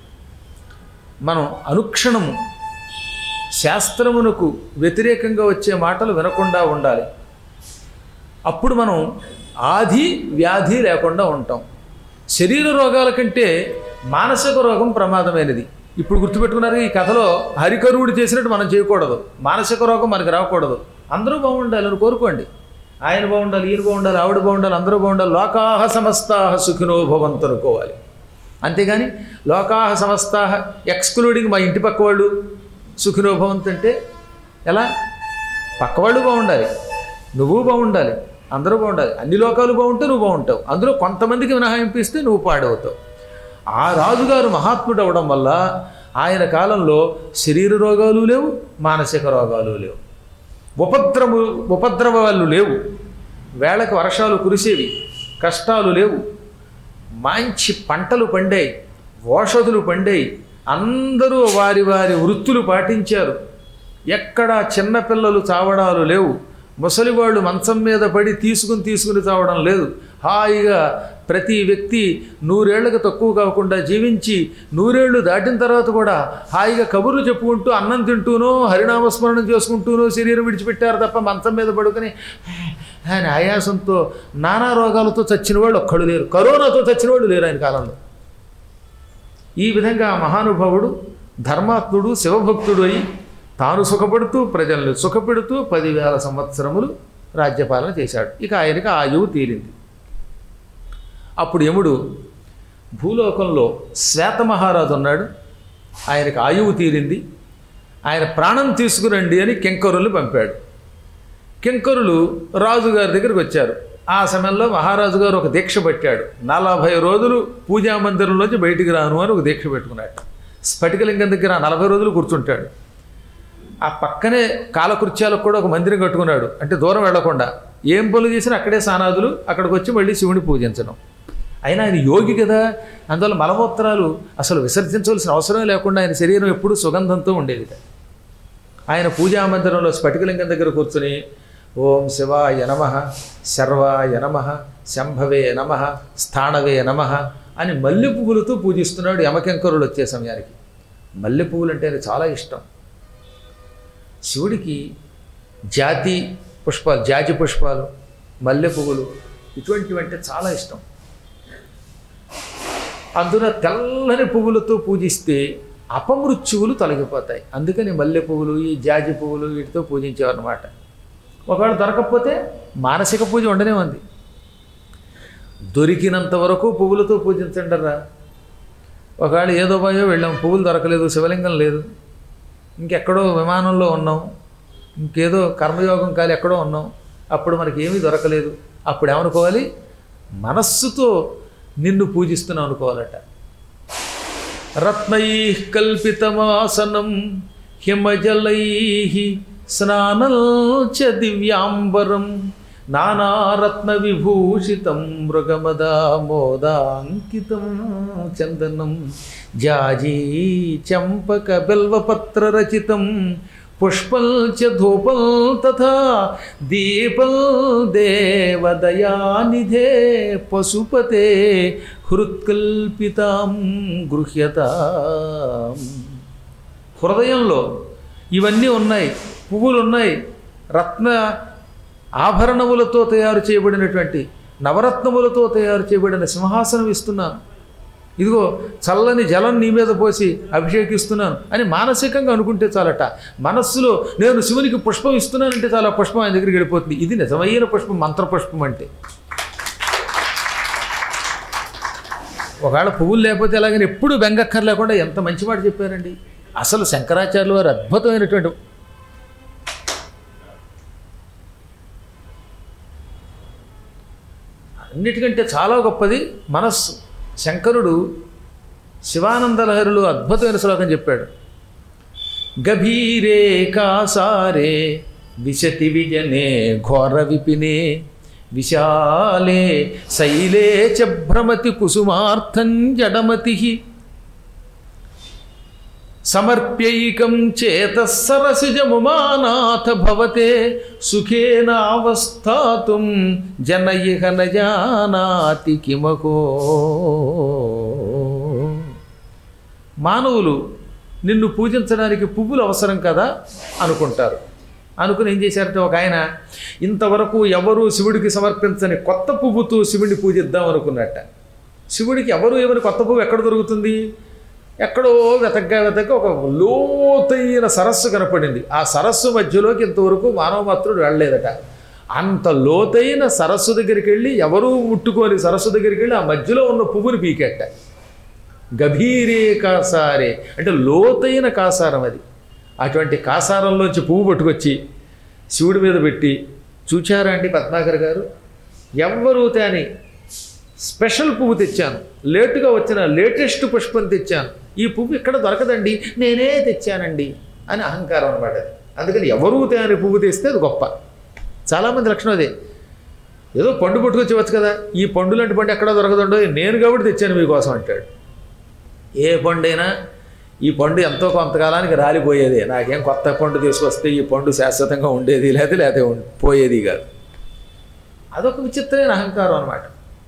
మనం అనుక్షణము శాస్త్రమునకు వ్యతిరేకంగా వచ్చే మాటలు వినకుండా ఉండాలి అప్పుడు మనం ఆది వ్యాధి లేకుండా ఉంటాం శరీర రోగాల కంటే మానసిక రోగం ప్రమాదమైనది ఇప్పుడు గుర్తుపెట్టుకున్నారు ఈ కథలో హరికరువుడు చేసినట్టు మనం చేయకూడదు మానసిక రోగం మనకు రాకూడదు అందరూ బాగుండాలి అని కోరుకోండి ఆయన బాగుండాలి ఈయన బాగుండాలి ఆవిడ బాగుండాలి అందరూ బాగుండాలి లోకాహ సమస్తాహ సుఖినో భవంతు అనుకోవాలి అంతేగాని లోకాహ సమస్తాహ ఎక్స్క్లూడింగ్ మా ఇంటి పక్క వాళ్ళు సుఖినో భవంతు అంటే ఎలా పక్కవాళ్ళు బాగుండాలి నువ్వు బాగుండాలి అందరూ బాగుండాలి అన్ని లోకాలు బాగుంటే నువ్వు బాగుంటావు అందులో కొంతమందికి మినహాయింపు ఇస్తే నువ్వు పాడవుతావు ఆ రాజుగారు మహాత్ముడు అవడం వల్ల ఆయన కాలంలో శరీర రోగాలు లేవు మానసిక రోగాలు లేవు ఉపద్రము ఉపద్రవాలు లేవు వేళకి వర్షాలు కురిసేవి కష్టాలు లేవు మంచి పంటలు పండాయి ఓషధులు పండాయి అందరూ వారి వారి వృత్తులు పాటించారు ఎక్కడా చిన్నపిల్లలు చావడాలు లేవు ముసలివాళ్ళు మంచం మీద పడి తీసుకుని తీసుకుని చావడం లేదు హాయిగా ప్రతి వ్యక్తి నూరేళ్లకు తక్కువ కాకుండా జీవించి నూరేళ్లు దాటిన తర్వాత కూడా హాయిగా కబుర్లు చెప్పుకుంటూ అన్నం తింటూనో హరినామస్మరణం చేసుకుంటూనో శరీరం విడిచిపెట్టారు తప్ప మంచం మీద పడుకుని ఆయన ఆయాసంతో నానా రోగాలతో చచ్చిన వాళ్ళు ఒక్కడు లేరు కరోనాతో చచ్చిన వాళ్ళు లేరు ఆయన కాలంలో ఈ విధంగా ఆ మహానుభావుడు ధర్మాత్ముడు శివభక్తుడు అయి తాను సుఖపడుతూ ప్రజల్ని సుఖపెడుతూ పదివేల సంవత్సరములు రాజ్యపాలన చేశాడు ఇక ఆయనకి ఆయువు తీరింది అప్పుడు యముడు భూలోకంలో శ్వేత మహారాజు ఉన్నాడు ఆయనకు ఆయువు తీరింది ఆయన ప్రాణం తీసుకురండి అని కింకరుల్ని పంపాడు కింకరులు రాజుగారి దగ్గరికి వచ్చారు ఆ సమయంలో మహారాజు గారు ఒక దీక్ష పెట్టాడు నలభై రోజులు పూజా మందిరంలోంచి బయటికి రాను అని ఒక దీక్ష పెట్టుకున్నాడు స్ఫటికలింగం దగ్గర నలభై రోజులు కూర్చుంటాడు ఆ పక్కనే కాలకృత్యాలకు కూడా ఒక మందిరం కట్టుకున్నాడు అంటే దూరం వెళ్లకుండా ఏం పనులు చేసినా అక్కడే సానాదులు అక్కడికి వచ్చి మళ్ళీ శివుని పూజించడం అయినా ఆయన యోగి కదా అందువల్ల మలమూత్రాలు అసలు విసర్జించవలసిన అవసరం లేకుండా ఆయన శరీరం ఎప్పుడూ సుగంధంతో ఉండేది ఆయన పూజా మందిరంలో స్ఫటికలింగం దగ్గర కూర్చుని ఓం శివాయ నమ శర్వాయ నమ శంభవే నమ స్థానవే నమ అని మల్లె పువ్వులతో పూజిస్తున్నాడు యమకెంకరులు వచ్చే సమయానికి మల్లె పువ్వులు అంటే ఆయనకు చాలా ఇష్టం శివుడికి జాతి పుష్పాలు జాజి పుష్పాలు మల్లె పువ్వులు ఇటువంటివి అంటే చాలా ఇష్టం అందున తెల్లని పువ్వులతో పూజిస్తే అపమృత్యువులు తొలగిపోతాయి అందుకని మల్లె పువ్వులు ఈ జాజి పువ్వులు వీటితో పూజించేవారన్నమాట ఒకవేళ దొరకకపోతే మానసిక పూజ ఉండనే ఉంది దొరికినంత వరకు పువ్వులతో పూజించండి రా ఒకవేళ ఏదో పోయో వెళ్ళాం పువ్వులు దొరకలేదు శివలింగం లేదు ఇంకెక్కడో విమానంలో ఉన్నాం ఇంకేదో కర్మయోగం కాలి ఎక్కడో ఉన్నాం అప్పుడు మనకి ఏమీ దొరకలేదు అప్పుడు ఏమనుకోవాలి మనస్సుతో నిన్ను పూజిస్తున్నాం అనుకోవాలట రత్నై కల్పితమాసనం హిమజలై స్నానం చ దివ్యాంబరం నానారత్న విభూషితం మృగమదామోదాంకితం చందనం జాజీ చంపక బిల్వపత్ర రచితం పుష్పల్ చ ధూపల్ తథా దీపల్ దేవదయానిధే పశుపతే హృత్కల్పితాం గృహ్యతాం హృదయంలో ఇవన్నీ ఉన్నాయి పువ్వులు ఉన్నాయి రత్న ఆభరణములతో తయారు చేయబడినటువంటి నవరత్నములతో తయారు చేయబడిన సింహాసనం ఇస్తున్నాను ఇదిగో చల్లని జలం నీ మీద పోసి అభిషేకిస్తున్నాను అని మానసికంగా అనుకుంటే చాలట మనస్సులో నేను శివునికి పుష్పం ఇస్తున్నానంటే చాలా పుష్పం ఆయన దగ్గరికి వెళ్ళిపోతుంది ఇది నిజమైన పుష్పం మంత్ర పుష్పం అంటే ఒకవేళ పువ్వులు లేకపోతే ఎలాగని ఎప్పుడు బెంగక్కర్ లేకుండా ఎంత మంచి మాట చెప్పారండి అసలు శంకరాచార్యులు వారు అద్భుతమైనటువంటి అన్నిటికంటే చాలా గొప్పది మనస్సు శంకరుడు శివానంద లహరిలో అద్భుతమైన శ్లోకం చెప్పాడు గభీరే కాసారే విశతి విజనే ఘోర విపినే విశాలే శైలే చ భ్రమతి కుసుమార్థం జడమతి సమర్ప్యైకం చేత సరసిజముమానాథ భవతే సుఖేనావస్థాతుం జన ఇహ న జానాతి కిమకో మానవులు నిన్ను పూజించడానికి పువ్వులు అవసరం కదా అనుకుంటారు అనుకుని ఏం చేశారంటే ఒక ఆయన ఇంతవరకు ఎవరు శివుడికి సమర్పించని కొత్త పువ్వుతో శివుడిని పూజిద్దాం అనుకున్నట్ట శివుడికి ఎవరు ఎవరి కొత్త పువ్వు ఎక్కడ దొరుకుతుంది ఎక్కడో వెతగ్గా వెతగ్గా ఒక లోతైన సరస్సు కనపడింది ఆ సరస్సు మధ్యలోకి ఇంతవరకు మానవ మాత్రుడు వెళ్ళలేదట అంత లోతైన సరస్సు దగ్గరికి వెళ్ళి ఎవరూ ముట్టుకోని సరస్సు దగ్గరికి వెళ్ళి ఆ మధ్యలో ఉన్న పువ్వుని పీకెట్ట గభీరే కాసారే అంటే లోతైన కాసారం అది అటువంటి కాసారంలోంచి పువ్వు పట్టుకొచ్చి శివుడి మీద పెట్టి చూచారా అండి పద్మాకర్ గారు ఎవ్వరూ తేని స్పెషల్ పువ్వు తెచ్చాను లేటుగా వచ్చిన లేటెస్ట్ పుష్పం తెచ్చాను ఈ పువ్వు ఇక్కడ దొరకదండి నేనే తెచ్చానండి అని అహంకారం అనమాట అది అందుకని ఎవరూ తేని పువ్వు తెస్తే అది గొప్ప చాలామంది లక్షణం అదే ఏదో పండు పట్టుకొచ్చి వచ్చు కదా ఈ పండు లాంటి పండు ఎక్కడ దొరకదండో నేను కాబట్టి తెచ్చాను మీకోసం అంటాడు ఏ పండైనా ఈ పండు ఎంతో కొంతకాలానికి రాలిపోయేది నాకేం కొత్త పండు తీసుకొస్తే ఈ పండు శాశ్వతంగా ఉండేది లేదా లేకపోతే ఉం- పోయేది కాదు అదొక విచిత్రమైన అహంకారం అనమాట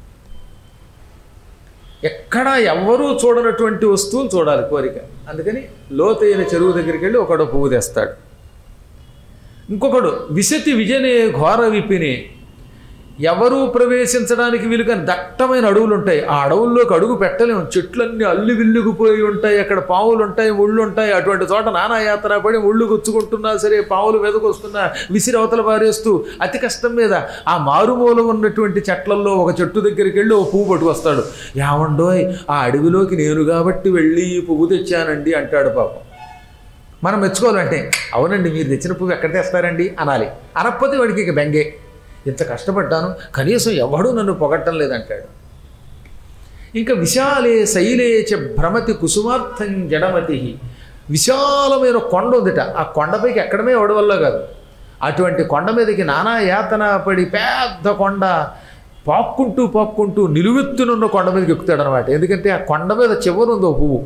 ఎక్కడా ఎవ్వరూ చూడనటువంటి వస్తువులు చూడాలి కోరిక అందుకని లోతైన చెరువు దగ్గరికి వెళ్ళి ఒకడు పువ్వు తెస్తాడు ఇంకొకడు విశతి విజయనే ఘోర విపిని ఎవరూ ప్రవేశించడానికి వీలుగాని దట్టమైన అడవులు ఉంటాయి ఆ అడవుల్లోకి అడుగు పెట్టలేము చెట్లన్నీ అల్లి విల్లుకుపోయి ఉంటాయి అక్కడ పావులు ఉంటాయి ముళ్ళు ఉంటాయి అటువంటి చోట నానా యాత్ర పడి ముళ్ళు గుచ్చుకుంటున్నా సరే పావులు మీదకు వస్తున్నా విసిరి అవతల పారేస్తూ అతి కష్టం మీద ఆ మారుమూల ఉన్నటువంటి చెట్లల్లో ఒక చెట్టు దగ్గరికి వెళ్ళి ఓ పువ్వు పట్టుకొస్తాడు ఏమండోయ్ ఆ అడవిలోకి నేను కాబట్టి వెళ్ళి ఈ పువ్వు తెచ్చానండి అంటాడు పాపం మనం మెచ్చుకోవాలంటే అవునండి మీరు తెచ్చిన పువ్వు ఎక్కడ తెస్తారండి అనాలి అనకపోతే వాడికి ఇక బెంగే ఇంత కష్టపడ్డాను కనీసం ఎవడూ నన్ను పొగట్టం లేదంటాడు ఇంకా విశాలే శైలే చ భ్రమతి కుసుమార్థం జడమతి విశాలమైన కొండ ఉందిట ఆ కొండపైకి ఎక్కడమే ఎవడి వల్ల కాదు అటువంటి కొండ మీదకి నానా యాతన పడి పెద్ద కొండ పాక్కుంటూ పాక్కుంటూ నిలువెత్తునున్న కొండ మీదకి ఎక్కుతాడు అనమాట ఎందుకంటే ఆ కొండ మీద చివరి ఉంది ఓ పువ్వు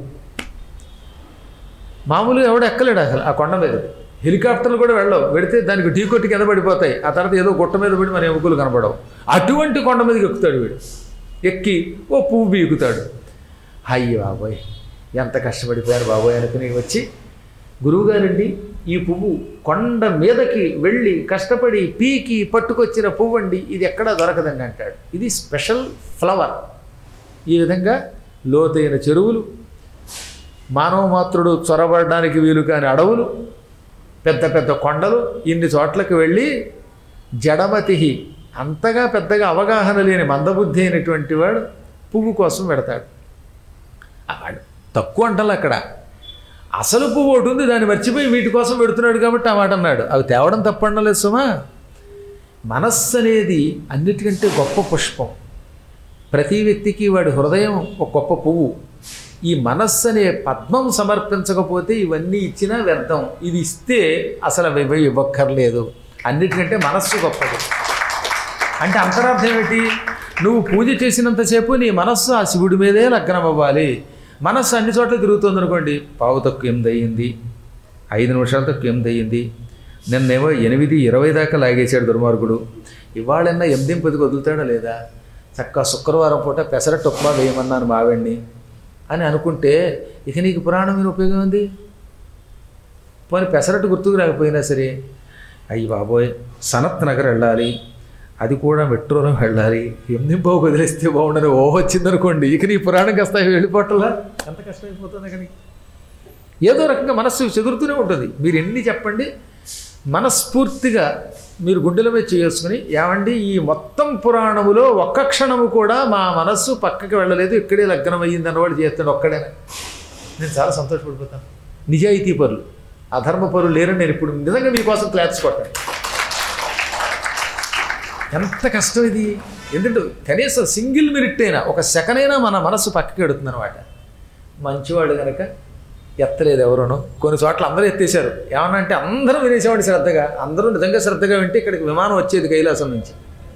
మామూలుగా ఎవడు ఎక్కలేడు అసలు ఆ కొండ మీద హెలికాప్టర్లు కూడా వెళ్ళవు వెడితే దానికి ఢీ కొట్టి కింద పడిపోతాయి ఆ తర్వాత ఏదో గుట్ట మీద పడి మన ఎముకలు కనపడవు అటువంటి కొండ మీదకి ఎక్కుతాడు వీడు ఎక్కి ఓ పువ్వు బీకుతాడు అయ్యి బాబోయ్ ఎంత కష్టపడిపోయారు బాబోయ్ అనుకుని వచ్చి గురువుగారండి ఈ పువ్వు కొండ మీదకి వెళ్ళి కష్టపడి పీకి పట్టుకొచ్చిన పువ్వు అండి ఇది ఎక్కడా దొరకదండి అంటాడు ఇది స్పెషల్ ఫ్లవర్ ఈ విధంగా లోతైన చెరువులు మానవ మాత్రుడు చొరబడడానికి వీలు కాని అడవులు పెద్ద పెద్ద కొండలు ఇన్ని చోట్లకు వెళ్ళి జడమతి అంతగా పెద్దగా అవగాహన లేని మందబుద్ధి అయినటువంటి వాడు పువ్వు కోసం పెడతాడు వాడు తక్కువ అంటారు అక్కడ అసలు పువ్వు ఒకటి ఉంది దాన్ని మర్చిపోయి వీటి కోసం పెడుతున్నాడు కాబట్టి ఆ మాట అన్నాడు అవి తేవడం తప్పండలేదు సుమా మనస్సు అనేది అన్నిటికంటే గొప్ప పుష్పం ప్రతి వ్యక్తికి వాడి హృదయం ఒక గొప్ప పువ్వు ఈ మనస్సు అనే పద్మం సమర్పించకపోతే ఇవన్నీ ఇచ్చినా వ్యర్థం ఇది ఇస్తే అసలు అవి ఇవ్వ- ఇవ్వక్కర్లేదు అన్నిటికంటే మనస్సు గొప్పది అంటే అంతరార్థం ఏమిటి నువ్వు పూజ చేసినంతసేపు నీ మనస్సు ఆ శివుడి మీదే లగ్నం అవ్వాలి మనస్సు అన్ని చోట్ల తిరుగుతుంది అనుకోండి పావు తక్కువ ఎనిమిది అయ్యింది ఐదు నిమిషాలు తక్కువ ఎనిమిది అయ్యింది నిన్నేమో ఎనిమిది ఇరవై దాకా లాగేశాడు దుర్మార్గుడు ఇవాళన్నా ఎనిమిది పదికి వదులుతాడా లేదా చక్కగా శుక్రవారం పూట పెసరట్టు ఉప్మా వేయమన్నాను మావిడ్ని అని అనుకుంటే ఇక నీకు పురాణం మీద ఉపయోగం ఉంది పోనీ పెసరట్టు గుర్తుకు రాకపోయినా సరే అయ్యి బాబోయ్ సనత్ నగర్ వెళ్ళాలి అది కూడా మెట్రోలో వెళ్ళాలి ఎనిమిది బాబు వదిలేస్తే బాగుండని ఓ వచ్చిందనుకోండి ఇక నీ పురాణం కాస్త వెళ్ళిపోవట్లా ఎంత కష్టమైపోతుంది కానీ ఏదో రకంగా మనస్సు చెదురుతూనే ఉంటుంది మీరు ఎన్ని చెప్పండి మనస్ఫూర్తిగా మీరు గుండెల మీద చేసుకుని ఏమండి ఈ మొత్తం పురాణములో ఒక్క క్షణము కూడా మా మనస్సు పక్కకి వెళ్ళలేదు ఇక్కడే లగ్నం అయ్యింది అన్నవాడు చేస్తాడు ఒక్కడేనా నేను చాలా సంతోషపడిపోతాను నిజాయితీ పరులు అధర్మ పరులు లేరని నేను ఇప్పుడు నిజంగా మీకోసం క్లాప్స్ కొట్టాను ఎంత కష్టం ఇది ఎందుకంటే కనీసం సింగిల్ మినిట్ అయినా ఒక సెకండ్ అయినా మన మనస్సు పక్కకి ఎడుతుంది అనమాట మంచివాడు కనుక ఎత్తలేదు ఎవరును కొన్ని చోట్ల అందరూ ఎత్తేసారు ఏమన్నా అంటే అందరూ వినేసేవాడు శ్రద్ధగా అందరూ నిజంగా శ్రద్ధగా వింటే ఇక్కడికి విమానం వచ్చేది కైలాసం నుంచి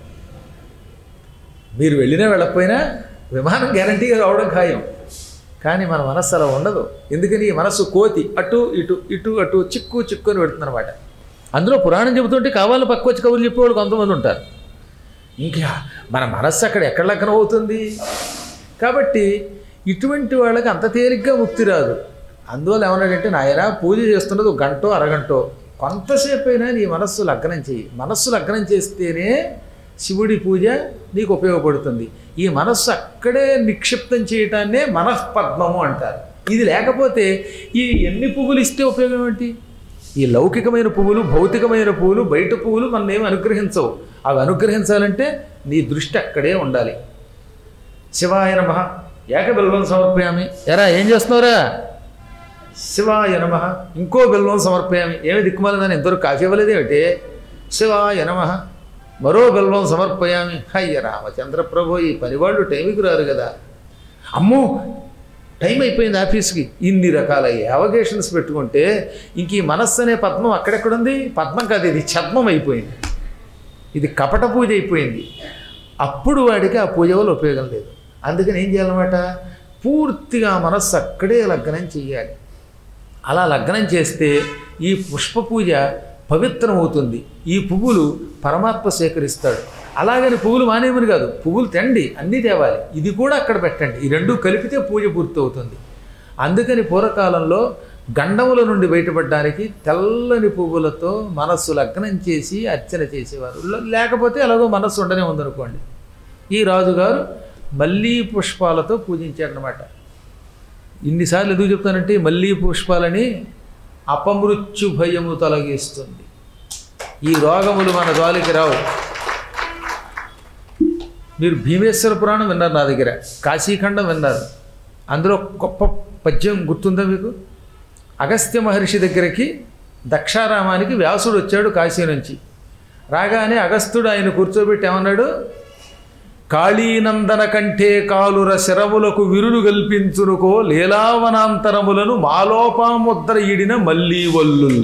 మీరు వెళ్ళినా వెళ్ళకపోయినా విమానం గ్యారంటీగా రావడం ఖాయం కానీ మన మనస్సు అలా ఉండదు ఎందుకని ఈ మనస్సు కోతి అటు ఇటు ఇటు అటు చిక్కు చిక్కు అని పెడుతుంది అనమాట అందులో పురాణం చెబుతుంటే కావాలి పక్క వచ్చి కబుర్లు చెప్పేవాళ్ళు కొంతమంది ఉంటారు ఇంకా మన మనస్సు అక్కడ ఎక్కడ లగ్నం అవుతుంది కాబట్టి ఇటువంటి వాళ్ళకి అంత తేలిగ్గా ముక్తి రాదు అందువల్ల ఏమన్నాడంటే నాయన పూజ చేస్తున్నది ఒక గంటో అరగంటో కొంతసేపు అయినా నీ మనస్సు లగ్నం చెయ్యి మనస్సు లగ్నం చేస్తేనే శివుడి పూజ నీకు ఉపయోగపడుతుంది ఈ మనస్సు అక్కడే నిక్షిప్తం చేయటాన్నే మనఃపద్మము అంటారు ఇది లేకపోతే ఈ ఎన్ని పువ్వులు ఇస్తే ఉపయోగం ఏంటి ఈ లౌకికమైన పువ్వులు భౌతికమైన పువ్వులు బయట పువ్వులు మనల్ని ఏమి అనుగ్రహించవు అవి అనుగ్రహించాలంటే నీ దృష్టి అక్కడే ఉండాలి శివాయ నమ ఏక బిల్వం సమర్పయామి ఎరా ఏం చేస్తున్నావురా శివాయ నమ ఇంకో బిల్వం సమర్పయామి ఏమి దిక్కుమాలని ఎంతవరకు కాఫీ ఇవ్వలేదేమిటి శివాయ నమ మరో బిల్వం సమర్పయామి అయ్య రామచంద్ర ప్రభు ఈ పనివాళ్ళు టైంకి రారు కదా అమ్మో టైం అయిపోయింది ఆఫీస్కి ఇన్ని రకాల యావగేషన్స్ పెట్టుకుంటే ఇంక ఈ మనస్సు అనే పద్మం అక్కడెక్కడుంది పద్మం కాదు ఇది ఛద్మం అయిపోయింది ఇది కపట పూజ అయిపోయింది అప్పుడు వాడికి ఆ పూజ వల్ల ఉపయోగం లేదు అందుకని ఏం చేయాలన్నమాట పూర్తిగా మనస్సు అక్కడే లగ్నం చెయ్యాలి అలా లగ్నం చేస్తే ఈ పుష్ప పూజ పవిత్రమవుతుంది ఈ పువ్వులు పరమాత్మ సేకరిస్తాడు అలాగని పువ్వులు మానేమని కాదు పువ్వులు తెండి అన్నీ తేవాలి ఇది కూడా అక్కడ పెట్టండి ఈ రెండు కలిపితే పూజ పూర్తవుతుంది అందుకని పూర్వకాలంలో గండముల నుండి బయటపడడానికి తెల్లని పువ్వులతో మనస్సు లగ్నం చేసి అర్చన చేసేవారు ల- లేకపోతే అలాగో మనస్సు ఉండనే ఉందనుకోండి ఈ రాజుగారు మల్లీ పుష్పాలతో పూజించారనమాట ఇన్నిసార్లు ఎందుకు చెప్తానంటే ఈ మల్లీ పుష్పాలని అపమృత్యు భయము తొలగిస్తుంది ఈ రోగములు మన జోలికి రావు మీరు భీమేశ్వర పురాణం విన్నారు నా దగ్గర కాశీఖండం విన్నారు అందులో గొప్ప పద్యం గుర్తుందా మీకు అగస్త్య మహర్షి దగ్గరికి దక్షారామానికి వ్యాసుడు వచ్చాడు కాశీ నుంచి రాగానే అగస్త్యుడు ఆయన కూర్చోబెట్టి ఏమన్నాడు కాళీనందన కంటే కాలుర శరములకు విరులు కల్పించునుకో లీలావనాంతరములను మాలోపాముద్ర ఇడిన మల్లీ వల్లుల్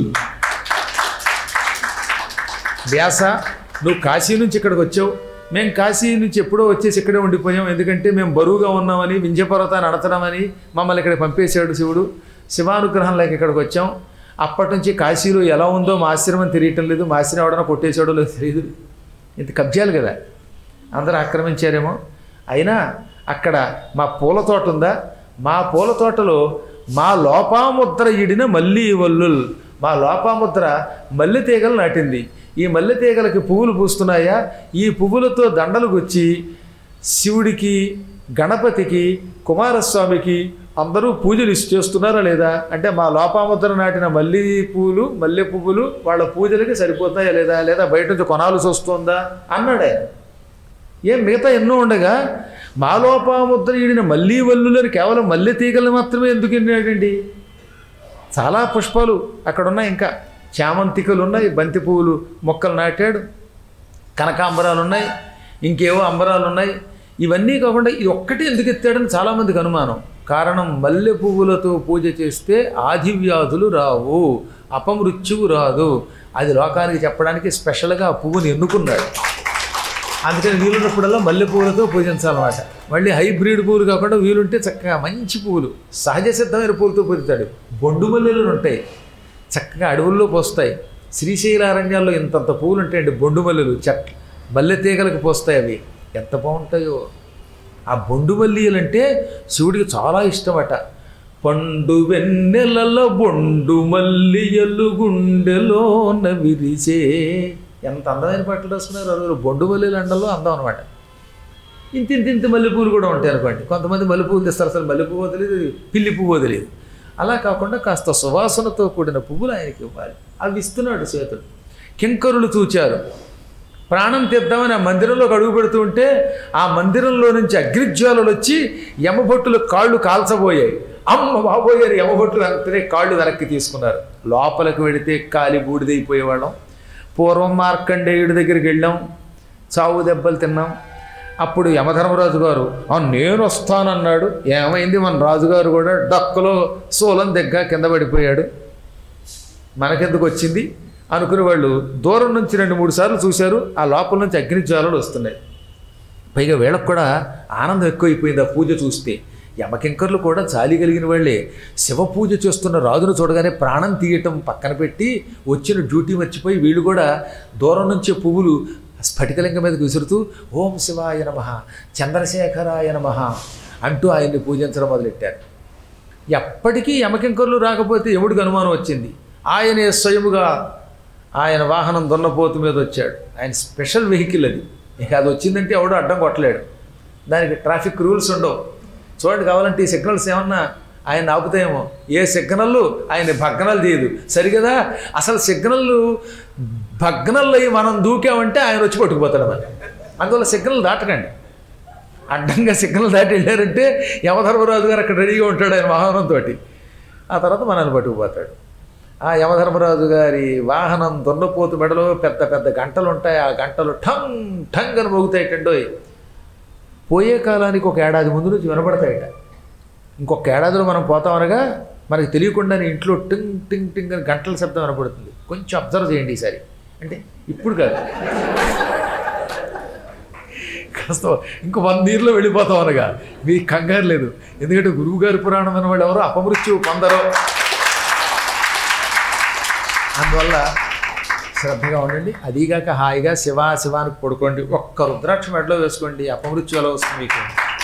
వ్యాస నువ్వు కాశీ నుంచి ఇక్కడికి వచ్చావు మేము కాశీ నుంచి ఎప్పుడో వచ్చేసి ఇక్కడే ఉండిపోయాం ఎందుకంటే మేము బరువుగా ఉన్నామని వింధ్యపర్వతాన్ని అడతడమని మమ్మల్ని ఇక్కడ పంపేశాడు శివుడు శివానుగ్రహం లేక ఇక్కడికి వచ్చాం అప్పటి నుంచి కాశీలో ఎలా ఉందో మా ఆశ్రమం తెలియటం లేదు మా ఆశ్రమం ఎవడన్నా కొట్టేసాడో లేదు తెలియదు ఇంత కబ్జాలు కదా అందరూ ఆక్రమించారేమో అయినా అక్కడ మా పూల తోట ఉందా మా పూల తోటలో మా లోపాముద్ర ఇడిన మల్లీ వల్లుల్ మా లోపాముద్ర మల్లె తీగలు నాటింది ఈ మల్లె తీగలకి పువ్వులు పూస్తున్నాయా ఈ పువ్వులతో దండలు గుచ్చి శివుడికి గణపతికి కుమారస్వామికి అందరూ పూజలు ఇస్- చేస్తున్నారా లేదా అంటే మా లోపాముద్ర నాటిన మల్లి పువ్వులు మల్లె పువ్వులు వాళ్ళ పూజలకి సరిపోతాయా లేదా లేదా బయట నుంచి కొనాల్సి వస్తుందా అన్నాడు ఆయన ఏం మిగతా ఎన్నో ఉండగా మాలోపాముద్ర ఈడిన మల్లీ వల్లులని కేవలం మల్లె తీగలు మాత్రమే ఎందుకు ఎన్నాడండి చాలా పుష్పాలు అక్కడ ఉన్నాయి ఇంకా చామంతికలు ఉన్నాయి బంతి పువ్వులు మొక్కలు నాటాడు కనకాంబరాలు ఉన్నాయి ఇంకేవో అంబరాలు ఉన్నాయి ఇవన్నీ కాకుండా ఇది ఒక్కటి ఎందుకు ఎత్తాడని చాలామందికి అనుమానం కారణం మల్లె పువ్వులతో పూజ చేస్తే ఆదివ్యాధులు రావు అపమృత్యువు రాదు అది లోకానికి చెప్పడానికి స్పెషల్గా ఆ పువ్వుని ఎన్నుకున్నాడు అందుకని వీలున్నప్పుడల్లా మల్లె పువ్వులతో పూజించాలన్నమాట మళ్ళీ హైబ్రిడ్ పువ్వులు కాకుండా వీలుంటే చక్కగా మంచి పువ్వులు సహజ సిద్ధమైన పూలతో పూజిస్తాడు బొండు మల్లెలు ఉంటాయి చక్కగా అడవుల్లో పోస్తాయి శ్రీశైల అరణ్యాల్లో ఇంతంత పువ్వులు ఉంటాయండి బొండు మల్లెలు చెట్ మల్లె తీగలకు పోస్తాయి అవి ఎంత బాగుంటాయో ఆ బొండు మల్లియలు అంటే శివుడికి చాలా ఇష్టమట పండు వెన్నెలలో బొండు మల్లియలు గుండెలోన విరిసే ఎంత అందమైన బట్టలు రాసుకున్నారు అరుగురు బొండు మల్లియలు అండలో అందం అనమాట ఇంత ఇంత ఇంత మల్లెపూలు కూడా ఉంటాయి అనుకోండి కొంతమంది మల్లెపూలు తెస్తారు అసలు మల్లెపువ్వు తెలియదు పిల్లి పువ్వు తెలియదు అలా కాకుండా కాస్త సువాసనతో కూడిన పువ్వులు ఆయనకి ఇవ్వాలి అవి ఇస్తున్నాడు చేతుడు కింకరులు చూచారు ప్రాణం తీద్దామని ఆ మందిరంలోకి అడుగు పెడుతూ ఉంటే ఆ మందిరంలో నుంచి అగ్నిజ్వాలలు వచ్చి యమభట్టులు కాళ్ళు కాల్చబోయాయి అమ్మ బాబోయారు యమభట్టులు అంతనే కాళ్ళు వెనక్కి తీసుకున్నారు లోపలికి వెడితే కాలి బూడిదైపోయేవాళ్ళం పూర్వం మార్కండేయుడి దగ్గరికి వెళ్ళాం చావు దెబ్బలు తిన్నాం అప్పుడు యమధర్మరాజు గారు "ఆ, నేను వస్తానన్నాడు ఏమైంది మన రాజుగారు కూడా డక్కులో సోలం దగ్గర కింద పడిపోయాడు మనకెందుకు వచ్చింది అనుకునే వాళ్ళు దూరం నుంచి రెండు మూడు సార్లు చూశారు ఆ లోపల నుంచి అగ్నిజ్వాలలు వస్తున్నాయి పైగా వీళ్ళకు కూడా ఆనందం ఎక్కువైపోయింది ఆ పూజ చూస్తే యమకింకర్లు కూడా జాలి కలిగిన వాళ్ళే శివ పూజ చేస్తున్న రాజును చూడగానే ప్రాణం తీయటం పక్కన పెట్టి వచ్చిన డ్యూటీ మర్చిపోయి వీళ్ళు కూడా దూరం నుంచి పువ్వులు స్ఫటికలింగం మీదకి విసురుతూ ఓం శివాయ నమ చంద్రశేఖరాయ నమ అంటూ ఆయన్ని పూజించడం మొదలెట్టారు ఎప్పటికీ యమకింకర్లు రాకపోతే యముడికి అనుమానం వచ్చింది ఆయనే స్వయముగా ఆయన వాహనం దున్నపోతు మీద వచ్చాడు ఆయన స్పెషల్ వెహికల్ అది ఇక అది వచ్చిందంటే ఎవడో అడ్డం కొట్టలేడు దానికి ట్రాఫిక్ రూల్స్ ఉండవు చూడండి కావాలంటే ఈ సిగ్నల్స్ ఏమన్నా ఆయన ఆపుతాయేమో ఏ సిగ్నల్ ఆయన భగ్నాలు తీయదు సరిగదా అసలు సిగ్నల్ భగ్నల్ అయ్యి మనం దూకామంటే ఆయన వచ్చి పట్టుకుపోతాడు మరి అందువల్ల సిగ్నల్ దాటకండి అడ్డంగా సిగ్నల్ దాటి వెళ్ళారంటే యమధర్మరాజు గారు అక్కడ రెడీగా ఉంటాడు ఆయన వాహనంతో ఆ తర్వాత మనల్ని పట్టుకుపోతాడు ఆ యమధర్మరాజు గారి వాహనం దున్నపోతు మెడలో పెద్ద పెద్ద గంటలు ఉంటాయి ఆ గంటలు ఠంగ్ ఠంగ్ అని మోగుతాయి కండోయ్ పోయే కాలానికి ఒక ఏడాది ముందు నుంచి వినపడతాయట ఇంకొక ఏడాదిలో మనం పోతామనగా మనకి తెలియకుండానే ఇంట్లో టింగ్ టింగ్ టింగ్ అని గంటల శబ్దం వినపడుతుంది కొంచెం అబ్జర్వ్ చేయండి ఈసారి అంటే ఇప్పుడు కాదు కాస్త ఇంకో వన్ ఇయర్లో వెళ్ళిపోతాం అనగా మీకు కంగారు లేదు ఎందుకంటే గురువుగారి పురాణం అన్న వాళ్ళు ఎవరో అపమృత్యు పొందరో అందువల్ల శ్రద్ధగా ఉండండి అదీగాక హాయిగా శివ శివానికి పడుకోండి ఒక్క రుద్రాక్ష మెడలో వేసుకోండి అపమృత్యు ఎలా వస్తుంది మీకు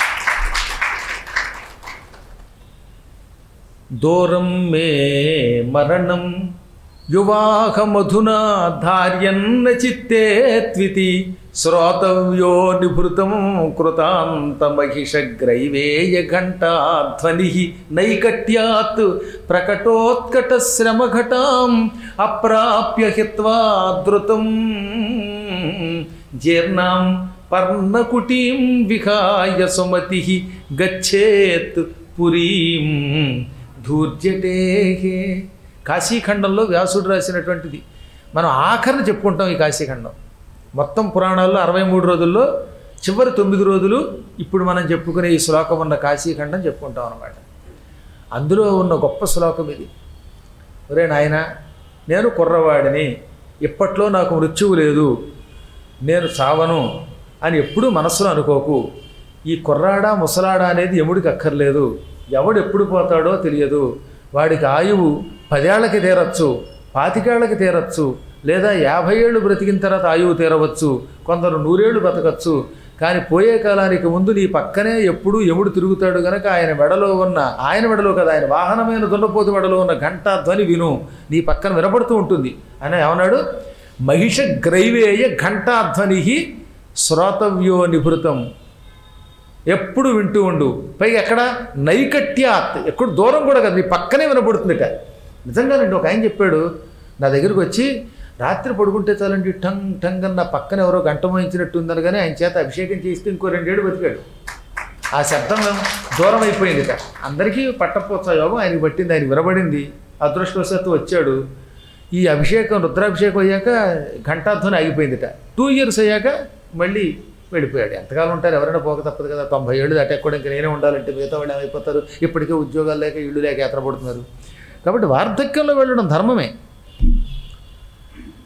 దూరం మే మరణం యువాహమధునా ధార్యన్న చిత్తే త్వితి శ్రోతవ్యో నిభృతం కృతాంత మహిషగ్రైవేయ ఘంటాధ్వని నైకట్యాత్ ప్రకటోత్కట శ్రమఘటాం అప్రాప్య హిత్వా ద్రుతం జీర్ణాం పర్ణకుటీం విహాయ సుమతి గచ్చేత్ పురీం ధూర్జటే కాశీఖండంలో వ్యాసుడు రాసినటువంటిది మనం ఆఖరిని చెప్పుకుంటాం ఈ కాశీఖండం మొత్తం పురాణాల్లో అరవై మూడు రోజుల్లో చివరి తొమ్మిది రోజులు ఇప్పుడు మనం చెప్పుకునే ఈ శ్లోకం ఉన్న కాశీఖండం చెప్పుకుంటాం అనమాట అందులో ఉన్న గొప్ప శ్లోకం ఇది ఒరే నాయన నేను కుర్రవాడిని ఇప్పట్లో నాకు మృత్యువు లేదు నేను చావను అని ఎప్పుడూ మనస్సులో అనుకోకు ఈ కుర్రాడా ముసలాడా అనేది ఎముడికి అక్కర్లేదు ఎవడు ఎప్పుడు పోతాడో తెలియదు వాడికి ఆయువు పదేళ్లకి తీరచ్చు పాతికేళ్లకి తీరచ్చు లేదా యాభై ఏళ్ళు బ్రతికిన తర్వాత ఆయువు తీరవచ్చు కొందరు నూరేళ్లు బతకచ్చు కానీ పోయే కాలానికి ముందు నీ పక్కనే ఎప్పుడూ ఎముడు తిరుగుతాడు గనక ఆయన మెడలో ఉన్న ఆయన మెడలో కదా ఆయన వాహనమైన దున్నపోతు మెడలో ఉన్న ఘంటా ధ్వని విను నీ పక్కన వినపడుతూ ఉంటుంది అని ఏమన్నాడు మహిష గ్రైవేయ ఘంటాధ్వని శ్రోతవ్యో నిభృతం ఎప్పుడు వింటూ ఉండు పైగా ఎక్కడ నైకట్యాత్ ఎక్కడ దూరం కూడా కదా నీ పక్కనే వినపడుతుందిట నిజంగానండి ఒక ఆయన చెప్పాడు నా దగ్గరికి వచ్చి రాత్రి పడుకుంటే చాలండి టంగ్ టంగ్ అని నా పక్కన ఎవరో గంట మోయించినట్టు ఉందని కానీ ఆయన చేత అభిషేకం చేస్తే ఇంకో రెండేళ్ళు బతికాడు ఆ శబ్దం దూరం అయిపోయిందిట అందరికీ పట్టపోత్సవ యోగం ఆయనకి పట్టింది ఆయనకి వినబడింది అదృష్టవశాత్తు వచ్చాడు ఈ అభిషేకం రుద్రాభిషేకం అయ్యాక ఘంటాధ్వని ఆగిపోయిందిట టూ ఇయర్స్ అయ్యాక మళ్ళీ వెళ్ళిపోయాడు ఎంతకాలం ఉంటారు ఎవరైనా పోక తప్పదు కదా తొంభై ఏళ్ళు దాటే కూడా ఇంకా నేనే ఉండాలంటే మిగతా వాళ్ళు ఏమైపోతారు ఇప్పటికే ఉద్యోగాలు లేక ఇళ్ళు లేక యాత్ర పడుతున్నారు కాబట్టి వార్ధక్యంలో వెళ్ళడం ధర్మమే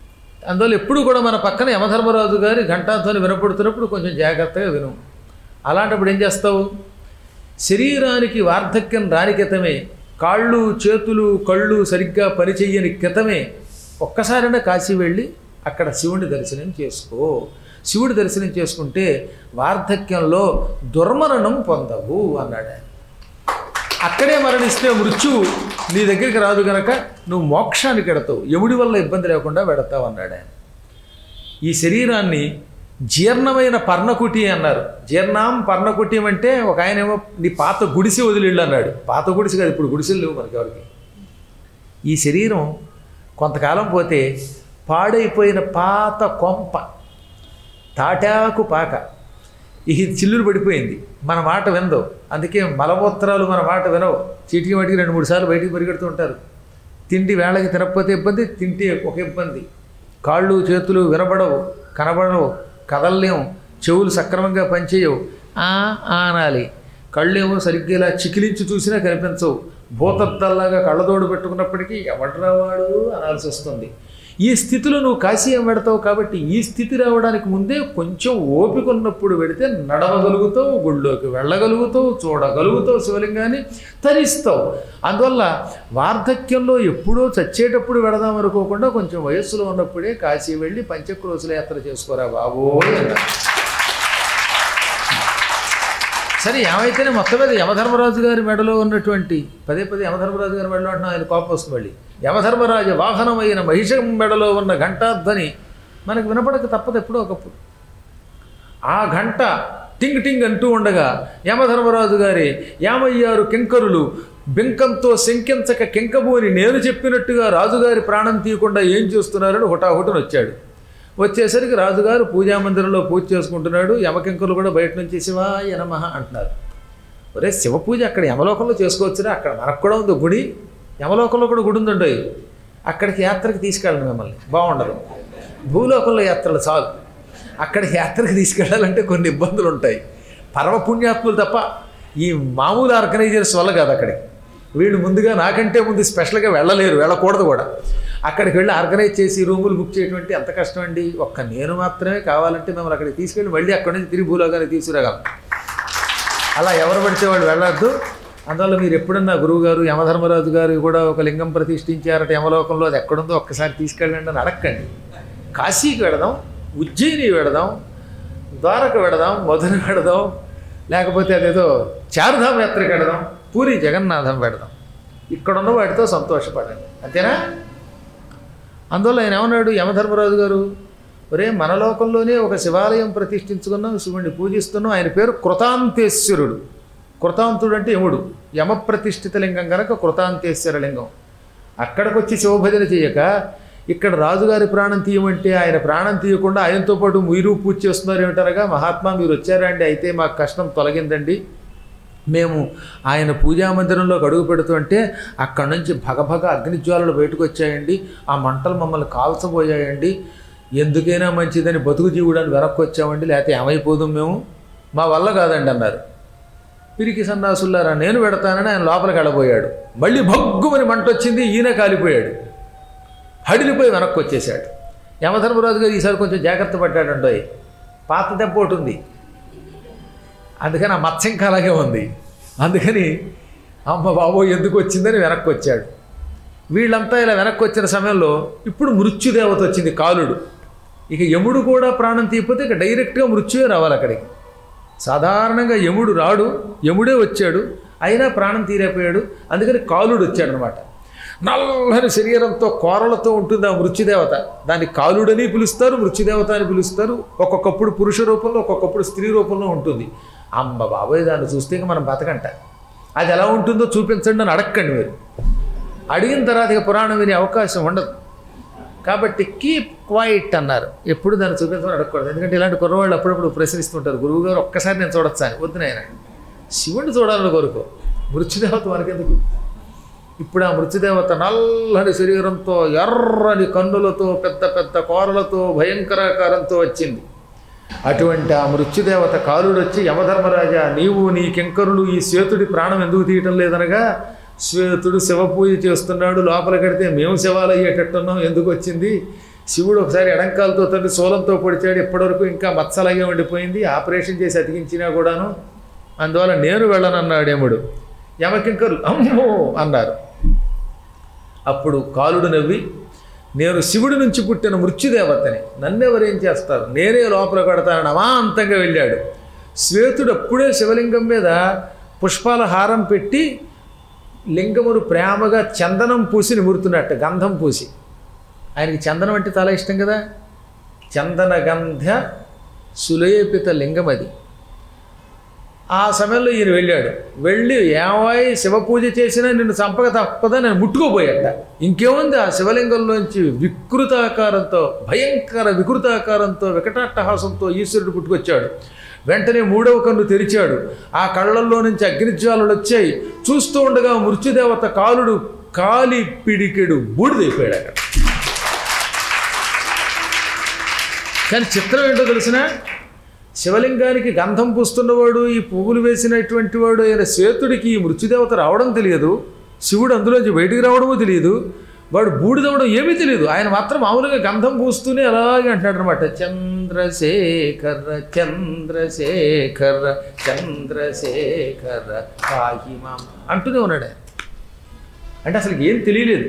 అందువల్ల ఎప్పుడు కూడా మన పక్కన యమధర్మరాజు గారి ఘంటాధ్వని వినపడుతున్నప్పుడు కొంచెం జాగ్రత్తగా విను అలాంటప్పుడు ఏం చేస్తావు శరీరానికి వార్ధక్యం రాని క్రితమే కాళ్ళు చేతులు కళ్ళు సరిగ్గా పనిచెయ్యని క్రితమే ఒక్కసారైనా కాశీ వెళ్ళి అక్కడ శివుని దర్శనం చేసుకో శివుడి దర్శనం చేసుకుంటే వార్ధక్యంలో దుర్మరణం పొందవు అన్నాడు ఆయన అక్కడే మరణిస్తే మృత్యువు నీ దగ్గరికి రాదు గనక నువ్వు మోక్షానికి ఎడతావు ఎముడి వల్ల ఇబ్బంది లేకుండా పెడతావు అన్నాడు ఆయన ఈ శరీరాన్ని జీర్ణమైన పర్ణకుటి అన్నారు జీర్ణాం పర్ణకుటీం అంటే ఒక ఆయన ఏమో నీ పాత గుడిసె వదిలిళ్ళు అన్నాడు పాత గుడిసె కాదు ఇప్పుడు గుడిసెలు లేవు మనకి ఎవరికి ఈ శరీరం కొంతకాలం పోతే పాడైపోయిన పాత కొంప తాటాకు పాక ఇది చిల్లులు పడిపోయింది మన మాట వినదు అందుకే మలమూత్రాలు మన మాట వినవు చీటికి వాటికి రెండు మూడు సార్లు బయటికి పరిగెడుతూ ఉంటారు తిండి వేళకి తినకపోతే ఇబ్బంది తింటే ఒక ఇబ్బంది కాళ్ళు చేతులు వినబడవు కనబడవు కదలలేము చెవులు సక్రమంగా పనిచేయవు ఆ ఆ అనాలి కళ్ళేమో సరిగ్గా ఇలా చికిలించి చూసినా కనిపించవు భూతద్దల్లాగా కళ్ళతోడు పెట్టుకున్నప్పటికీ ఎవడ్రా వాడు అనాల్సి వస్తుంది ఈ స్థితిలో నువ్వు కాశీ ఏం పెడతావు కాబట్టి ఈ స్థితి రావడానికి ముందే కొంచెం ఓపిక ఉన్నప్పుడు పెడితే నడవగలుగుతావు గుళ్ళోకి వెళ్ళగలుగుతావు చూడగలుగుతావు శివలింగాన్ని తరిస్తావు అందువల్ల వార్ధక్యంలో ఎప్పుడో చచ్చేటప్పుడు వెడదాం అనుకోకుండా కొంచెం వయస్సులో ఉన్నప్పుడే కాశీ వెళ్ళి పంచక్రోశుల యాత్ర చేసుకోరా బాబోయ్ అన్నారు సరే ఏమైతేనే మొత్తం మీద యమధర్మరాజు గారి మెడలో ఉన్నటువంటి పదే పదే యమధర్మరాజు గారి మెడలో అంటున్నా ఆయన కోపం వస్తుంది మళ్ళీ యమధర్మరాజు వాహనమైన మహిషం మెడలో ఉన్న ఘంటాధ్వని మనకు వినపడక తప్పదు ఎప్పుడో ఒకప్పుడు ఆ గంట టింగ్ టింగ్ అంటూ ఉండగా యమధర్మరాజు గారి యామయ్యారు కింకరులు బింకంతో శంకించక కింకబోని నేను చెప్పినట్టుగా రాజుగారి ప్రాణం తీయకుండా ఏం చేస్తున్నారని హుటాహుటని వచ్చాడు వచ్చేసరికి రాజుగారు పూజా మందిరంలో పూజ చేసుకుంటున్నాడు యమకింకరులు కూడా బయట నుంచి శివాయ నమః అంటున్నారు ఒరే శివ పూజ అక్కడ యమలోకంలో చేసుకోవచ్చురా అక్కడ మనకు కూడా ఉంది గుడి యమలోకంలో కూడా గుడి ఉందండి అక్కడికి యాత్రకి తీసుకెళ్ళండి మిమ్మల్ని బాగుండదు భూలోకంలో యాత్రలు చాలు అక్కడికి యాత్రకి తీసుకెళ్ళాలంటే కొన్ని ఇబ్బందులు ఉంటాయి పరమ పుణ్యాత్ములు తప్ప ఈ మామూలు ఆర్గనైజర్స్ వల్ల కాదు అక్కడికి వీళ్ళు ముందుగా నాకంటే ముందు స్పెషల్గా వెళ్ళలేరు వెళ్ళకూడదు కూడా అక్కడికి వెళ్ళి ఆర్గనైజ్ చేసి రూములు బుక్ చేయటువంటి ఎంత కష్టం అండి ఒక్క నేను మాత్రమే కావాలంటే మిమ్మల్ని అక్కడికి తీసుకెళ్ళి మళ్ళీ అక్కడి నుంచి తిరిగి భూలోకానికి తీసుకురాగలం అలా ఎవరు పడితే వాళ్ళు వెళ్ళొద్దు అందువల్ల మీరు ఎప్పుడన్నా గురువుగారు యమధర్మరాజు గారు కూడా ఒక లింగం ప్రతిష్ఠించారట యమలోకంలో అది ఎక్కడుందో ఒక్కసారి తీసుకెళ్ళండి అని అడగండి కాశీకి వెడదాం ఉజ్జయిని వెడదాం ద్వారక వెడదాం మధుర వెడదాం లేకపోతే అదేదో చారుధామ యాత్రకి వెడదాం పూరి జగన్నాథం పెడదాం ఇక్కడున్న వాటితో సంతోషపడండి అంతేనా అందువల్ల ఆయన ఏమన్నాడు యమధర్మరాజు గారు ఒరే మన లోకంలోనే ఒక శివాలయం ప్రతిష్ఠించుకున్నాం శివుణ్ణి పూజిస్తున్నాం ఆయన పేరు కృతాంతేశ్వరుడు కృతాంతుడు అంటే యముడు యమ ప్రతిష్ఠిత లింగం కనుక కృతాంతేశ్వర లింగం అక్కడికి వచ్చి శివభజన చేయక ఇక్కడ రాజుగారి ప్రాణం తీయమంటే ఆయన ప్రాణం తీయకుండా ఆయనతో పాటు మీరు పూజ చేస్తున్నారు ఏమిటారగా మహాత్మా మీరు వచ్చారా అండి అయితే మాకు కష్టం తొలగిందండి మేము ఆయన పూజా మందిరంలోకి అడుగు పెడుతుంటే అక్కడి నుంచి భగభగ అగ్నిజ్వాలలు బయటకు వచ్చాయండి ఆ మంటలు మమ్మల్ని కాల్చబోయాయండి ఎందుకైనా మంచిదని బతుకు జీవుడని వెనక్కి వచ్చామండి లేకపోతే ఏమైపోదాం మేము మా వల్ల కాదండి అన్నారు పిరికి సన్నాసులారా నేను పెడతానని ఆయన లోపలికి వెళ్ళబోయాడు మళ్ళీ భగ్గుమని మంట వచ్చింది ఈయన కాలిపోయాడు హడిలిపోయి వెనక్కి వచ్చేసాడు యమధర్మరాజు గారు ఈసారి కొంచెం జాగ్రత్త పడ్డాడండోయ్ పాత దెబ్బ ఒకటి ఉంది అందుకని ఆ మత్స్య ఇంకా అలాగే ఉంది అందుకని అమ్మ బాబో ఎందుకు వచ్చిందని వెనక్కి వచ్చాడు వీళ్ళంతా ఇలా వెనక్కి వచ్చిన సమయంలో ఇప్పుడు మృత్యుదేవత వచ్చింది కాలుడు ఇక యముడు కూడా ప్రాణం తీయకపోతే ఇక డైరెక్ట్గా మృత్యువే రావాలి అక్కడికి సాధారణంగా యముడు రాడు యముడే వచ్చాడు అయినా ప్రాణం తీరైపోయాడు అందుకని కాలుడు వచ్చాడనమాట నల్లని శరీరంతో కోరలతో ఉంటుంది ఆ మృత్యుదేవత దాన్ని కాలుడని పిలుస్తారు మృత్యుదేవత అని పిలుస్తారు ఒక్కొక్కప్పుడు పురుష రూపంలో ఒక్కొక్కప్పుడు స్త్రీ రూపంలో ఉంటుంది అమ్మ బాబోయ్ దాన్ని చూస్తే ఇక మనం బతకంట అది ఎలా ఉంటుందో చూపించండి అని అడగండి మీరు అడిగిన తర్వాత ఇక పురాణం వినే అవకాశం ఉండదు కాబట్టి కీప్ క్వైట్ అన్నారు ఎప్పుడు దాన్ని చూపించమని అడగకూడదు ఎందుకంటే ఇలాంటి కుర్రవాళ్ళు అప్పుడప్పుడు ప్రశ్నిస్తుంటారు గురువు గారు ఒక్కసారి నేను చూడొచ్చా అని వద్దు నాయన శివుడిని చూడాలని కోరుకో మృత్యుదేవత మనకెందుకు ఇప్పుడు ఆ మృత్యుదేవత నల్లని శరీరంతో ఎర్రని కన్నులతో పెద్ద పెద్ద కోరలతో భయంకరాకారంతో వచ్చింది అటువంటి ఆ మృత్యుదేవత కాలుడు వచ్చి యమధర్మరాజా నీవు నీ కింకరులు ఈ శ్వేతుడి ప్రాణం ఎందుకు తీయటం లేదనగా శ్వేతుడు శివ పూజ చేస్తున్నాడు లోపల కడితే మేము శివాలు అయ్యేటట్టున్నాం ఎందుకు వచ్చింది శివుడు ఒకసారి ఎడంకాలతో తండ్రి సోలంతో పొడిచాడు ఇప్పటివరకు ఇంకా మత్సలాగే ఉండిపోయింది ఆపరేషన్ చేసి అతికించినా కూడాను అందువల్ల నేను వెళ్ళనన్నాడు యముడు యమకింకరు అమ్మో అన్నారు అప్పుడు కాలుడు నవ్వి నేను శివుడి నుంచి పుట్టిన మృత్యుదేవతని నన్నెవరేం చేస్తారు నేనే లోపల కడతానని అమాంతంగా వెళ్ళాడు శ్వేతుడు అప్పుడే శివలింగం మీద పుష్పాల హారం పెట్టి లింగమును ప్రేమగా చందనం పూసి నిమురుతున్నట్టు గంధం పూసి ఆయనకి చందనం అంటే చాలా ఇష్టం కదా చందన గంధ సులేపిత లింగం అది ఆ సమయంలో ఈయన వెళ్ళాడు వెళ్ళి ఏమాయి శివ పూజ చేసినా నిన్ను చంపక తప్పదా నేను ముట్టుకోపోయాట ఇంకేముంది ఆ శివలింగంలోంచి వికృతాకారంతో భయంకర వికృతాకారంతో వికటాట్టహాసంతో ఈశ్వరుడు పుట్టుకొచ్చాడు వెంటనే మూడవ కన్ను తెరిచాడు ఆ కళ్ళల్లో నుంచి అగ్నిజ్వాలలు వచ్చాయి చూస్తూ ఉండగా మృత్యుదేవత కాలుడు కాలి పిడికెడు బూడిదైపోయాడు అక్కడ కానీ చిత్రం ఏంటో తెలిసిన శివలింగానికి గంధం పూస్తున్నవాడు ఈ పువ్వులు వేసినటువంటి వాడు అయిన శ్వేతుడికి ఈ మృత్యుదేవత రావడం తెలియదు శివుడు అందులోంచి బయటికి రావడమో తెలియదు వాడు బూడిదవడం ఏమీ తెలియదు ఆయన మాత్రం మామూలుగా గంధం పూస్తూనే అలాగే అంటున్నాడు అనమాట చంద్రశేఖర చంద్రశేఖర చంద్రశేఖర పాహిమాం అంటూనే ఉన్నాడు ఆయన అంటే అసలు ఏం తెలియలేదు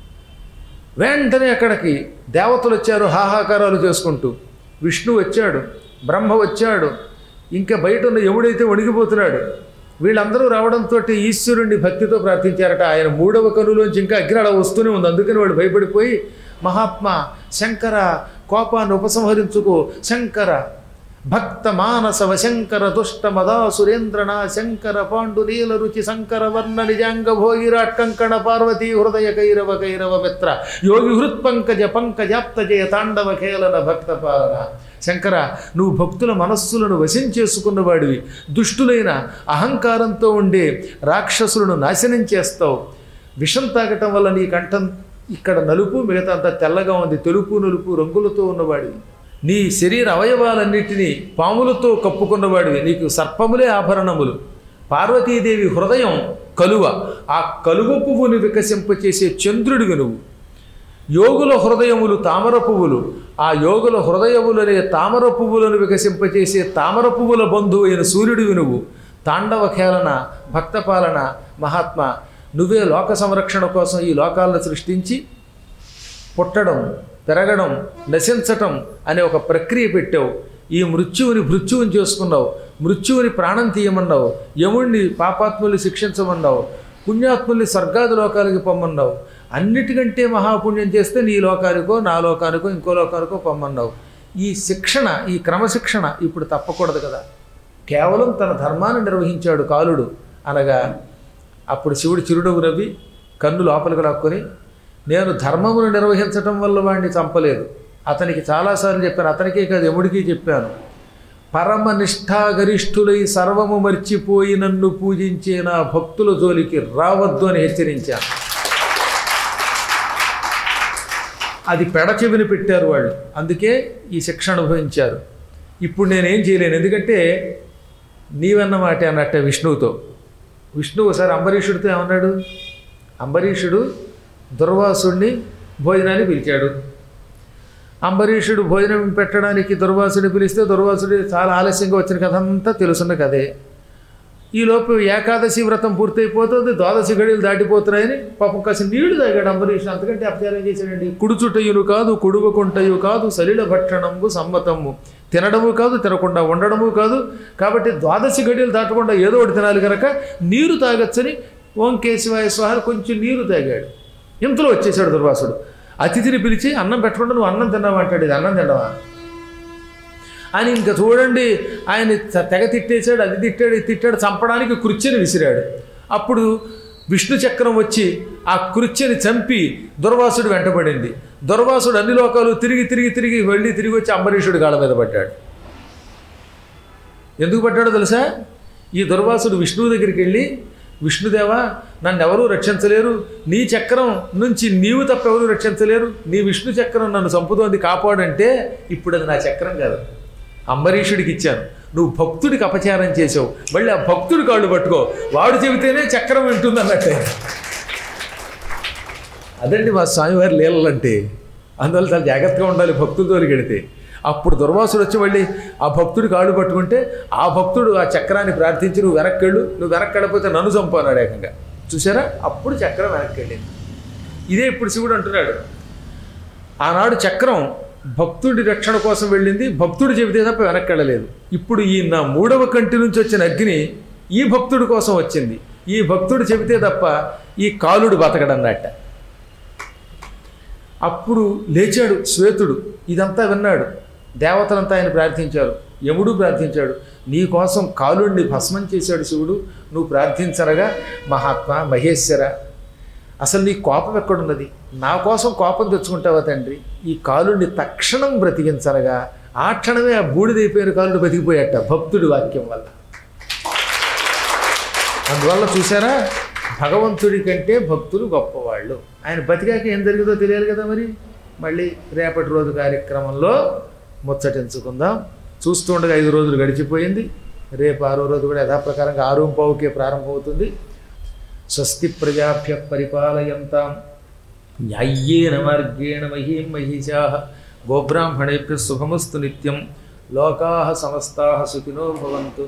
వెంటనే అక్కడికి దేవతలు వచ్చారు హాహాకారాలు చేసుకుంటూ విష్ణు వచ్చాడు బ్రహ్మ వచ్చాడు ఇంకా బయట ఉన్న ఎవడైతే వణిగిపోతున్నాడు వీళ్ళందరూ రావడంతో ఈశ్వరుణ్ణి భక్తితో ప్రార్థించారట ఆయన మూడవ కనులోంచి ఇంకా అగ్ని అలా వస్తూనే ఉంది అందుకని వాడు భయపడిపోయి మహాత్మా శంకర కోపాన్ని ఉపసంహరించుకో శంకర భక్త మానస వశంకర దుష్ట మదా సురేంద్రణ శంకర పాండు నీల రుచి శంకర వర్ణ నిజాంగ భోగిరాట్ కంకణ పార్వతీ హృదయ కైరవ కైరవ మిత్ర యోగి హృత్పంకజ పంకజాప్త జయ తాండవ ఖేళన భక్త పాలన శంకర నువ్వు భక్తుల మనస్సులను వశం చేసుకున్నవాడివి దుష్టులైన అహంకారంతో ఉండే రాక్షసులను నాశనం చేస్తావు విషం తాగటం వల్ల నీ కంఠం ఇక్కడ నలుపు మిగతా అంతా తెల్లగా ఉంది తెలుపు నలుపు రంగులతో ఉన్నవాడివి నీ శరీర అవయవాలన్నిటినీ పాములతో కప్పుకున్నవాడివి నీకు సర్పములే ఆభరణములు పార్వతీదేవి హృదయం కలువ ఆ కలువ పువ్వుని వికసింపచేసే చంద్రుడివి నువ్వు యోగుల హృదయములు తామర పువ్వులు ఆ యోగుల హృదయములనే తామర పువ్వులను వికసింపచేసే తామర పువ్వుల బంధువు అయిన సూర్యుడివి నువ్వు తాండవ ఖేళన భక్తపాలన మహాత్మ నువ్వే లోక సంరక్షణ కోసం ఈ లోకాలను సృష్టించి పుట్టడం పెరగడం నశించటం అనే ఒక ప్రక్రియ పెట్టావు ఈ మృత్యువుని మృత్యువుని చేసుకున్నావు మృత్యువుని ప్రాణం తీయమన్నావు యముణ్ణి పాపాత్ముల్ని శిక్షించమన్నావు పుణ్యాత్ముల్ని స్వర్గాది లోకాలకి పొమ్మన్నావు అన్నిటికంటే మహాపుణ్యం చేస్తే నీ లోకానికో నా లోకానికో ఇంకో లోకానికో పొమ్మన్నావు ఈ శిక్షణ ఈ క్రమశిక్షణ ఇప్పుడు తప్పకూడదు కదా కేవలం తన ధర్మాన్ని నిర్వహించాడు కాలుడు అనగా అప్పుడు శివుడు చిరునవ్వు నవ్వి కన్ను లోపలికి లాక్కొని నేను ధర్మమును నిర్వహించటం వల్ల వాడిని చంపలేదు అతనికి చాలాసార్లు చెప్పాను అతనికే కాదు ఎముడికి చెప్పాను పరమ నిష్ఠాగరిష్ఠులై సర్వము మర్చిపోయి నన్ను పూజించే నా భక్తుల జోలికి రావద్దు అని హెచ్చరించాను అది పెడచెవిని పెట్టారు వాళ్ళు అందుకే ఈ శిక్ష అనుభవించారు ఇప్పుడు నేనేం చేయలేను ఎందుకంటే నీవన్న మాట అన్నట్టే విష్ణువుతో విష్ణువు ఒకసారి అంబరీషుడితో ఏమన్నాడు అంబరీషుడు దుర్వాసుడిని భోజనాన్ని పిలిచాడు అంబరీషుడు భోజనం పెట్టడానికి దుర్వాసుడిని పిలిస్తే దుర్వాసుడు చాలా ఆలస్యంగా వచ్చిన కథ అంతా తెలుసున్న కథే ఈలోపు ఏకాదశి వ్రతం పూర్తయిపోతుంది ద్వాదశి గడియలు దాటిపోతున్నాయని పాపం కాసి నీళ్లు తాగాడు అంబరీషుడు అంతకంటే అపచారం చేశాడండి కుడుచుటయును కాదు కుడువకుంటయు కాదు సలిల భక్షణము సమ్మతము తినడము కాదు తినకుండా ఉండడము కాదు కాబట్టి ద్వాదశి గడియలు దాటకుండా ఏదో ఒకటి తినాలి కనుక నీరు తాగొచ్చని ఓం కేశవాయ స్వాహ కొంచెం నీరు తాగాడు ఇంతలో వచ్చేసాడు దుర్వాసుడు అతిథిని పిలిచి అన్నం పెట్టకుండా నువ్వు అన్నం తిన్నావా అంటాడు ఇది అన్నం తిన్నావా అని ఇంకా చూడండి ఆయన త- తెగ తిట్టేశాడు అది తిట్టాడు ఇది తిట్టాడు చంపడానికి కుర్చీని విసిరాడు అప్పుడు విష్ణు చక్రం వచ్చి ఆ కుర్చీని చంపి దుర్వాసుడు వెంటబడింది దుర్వాసుడు అన్ని లోకాలు తిరిగి తిరిగి తిరిగి వెళ్ళి తిరిగి వచ్చి అంబరీషుడు గాళ్ళ మీద పడ్డాడు ఎందుకు పడ్డాడో తెలుసా ఈ దుర్వాసుడు విష్ణువు దగ్గరికి వెళ్ళి విష్ణుదేవా నన్ను ఎవరూ రక్షించలేరు నీ చక్రం నుంచి నీవు తప్ప ఎవరూ రక్షించలేరు నీ విష్ణు చక్రం నన్ను చంపుతోంది కాపాడంటే ఇప్పుడు అది నా చక్రం కాదు అంబరీషుడికి ఇచ్చాను నువ్వు భక్తుడికి అపచారం చేసావు మళ్ళీ ఆ భక్తుడి కాళ్ళు పట్టుకో వాడు చెబితేనే చక్రం వింటుంది అన్నట్టే అదండి మా స్వామివారి లీలలంటే అందువల్ల చాలా జాగ్రత్తగా ఉండాలి భక్తులతో వెళితే అప్పుడు దుర్వాసుడు వచ్చి మళ్ళీ ఆ భక్తుడి కాళ్ళు పట్టుకుంటే ఆ భక్తుడు ఆ చక్రాన్ని ప్రార్థించి నువ్వు వెనక్కెళ్ళు నువ్వు వెనక్కెళ్ళకపోతే నన్ను చంపానాడు ఏకంగా చూసారా అప్పుడు చక్రం వెనక్కి వెళ్ళింది ఇదే ఇప్పుడు శివుడు అంటున్నాడు ఆనాడు చక్రం భక్తుడి రక్షణ కోసం వెళ్ళింది భక్తుడు చెబితే తప్ప వెనక్కి వెళ్ళలేదు ఇప్పుడు ఈ నా మూడవ కంటి నుంచి వచ్చిన అగ్ని ఈ భక్తుడి కోసం వచ్చింది ఈ భక్తుడు చెబితే తప్ప ఈ కాలుడు బతకడన్నట్ట అప్పుడు లేచాడు శ్వేతుడు ఇదంతా విన్నాడు దేవతలంతా ఆయన ప్రార్థించారు యముడు ప్రార్థించాడు నీ కోసం కాలుడిని భస్మం చేశాడు శివుడు నువ్వు ప్రార్థించరగా మహాత్మా మహేశ్వర అసలు నీ కోపం ఎక్కడున్నది నా కోసం కోపం తెచ్చుకుంటావా తండ్రి ఈ కాలుడిని తక్షణం బ్రతికించరగా ఆ క్షణమే ఆ బూడిదైపోయిన కాలుడు బతికిపోయాట భక్తుడి వాక్యం వల్ల అందువల్ల చూసారా భగవంతుడి కంటే భక్తులు గొప్పవాళ్ళు ఆయన బతికాక ఏం జరిగిందో తెలియాలి కదా మరి మళ్ళీ రేపటి రోజు కార్యక్రమంలో ముచ్చటించుకుందాం చూస్తూ ఉండగా ఐదు రోజులు గడిచిపోయింది రేపు ఆరో రోజు కూడా యథాప్రకారంగా ఆరు పావుకే ప్రారంభమవుతుంది స్వస్తి ప్రజాభ్య పరిపాలయంతాం న్యాయ్యేన మార్గేణ మహీం మహిషా గోబ్రాహ్మణేభ్య శుభమస్తు నిత్యం లోకా సమస్తా సుఖినో భవంతు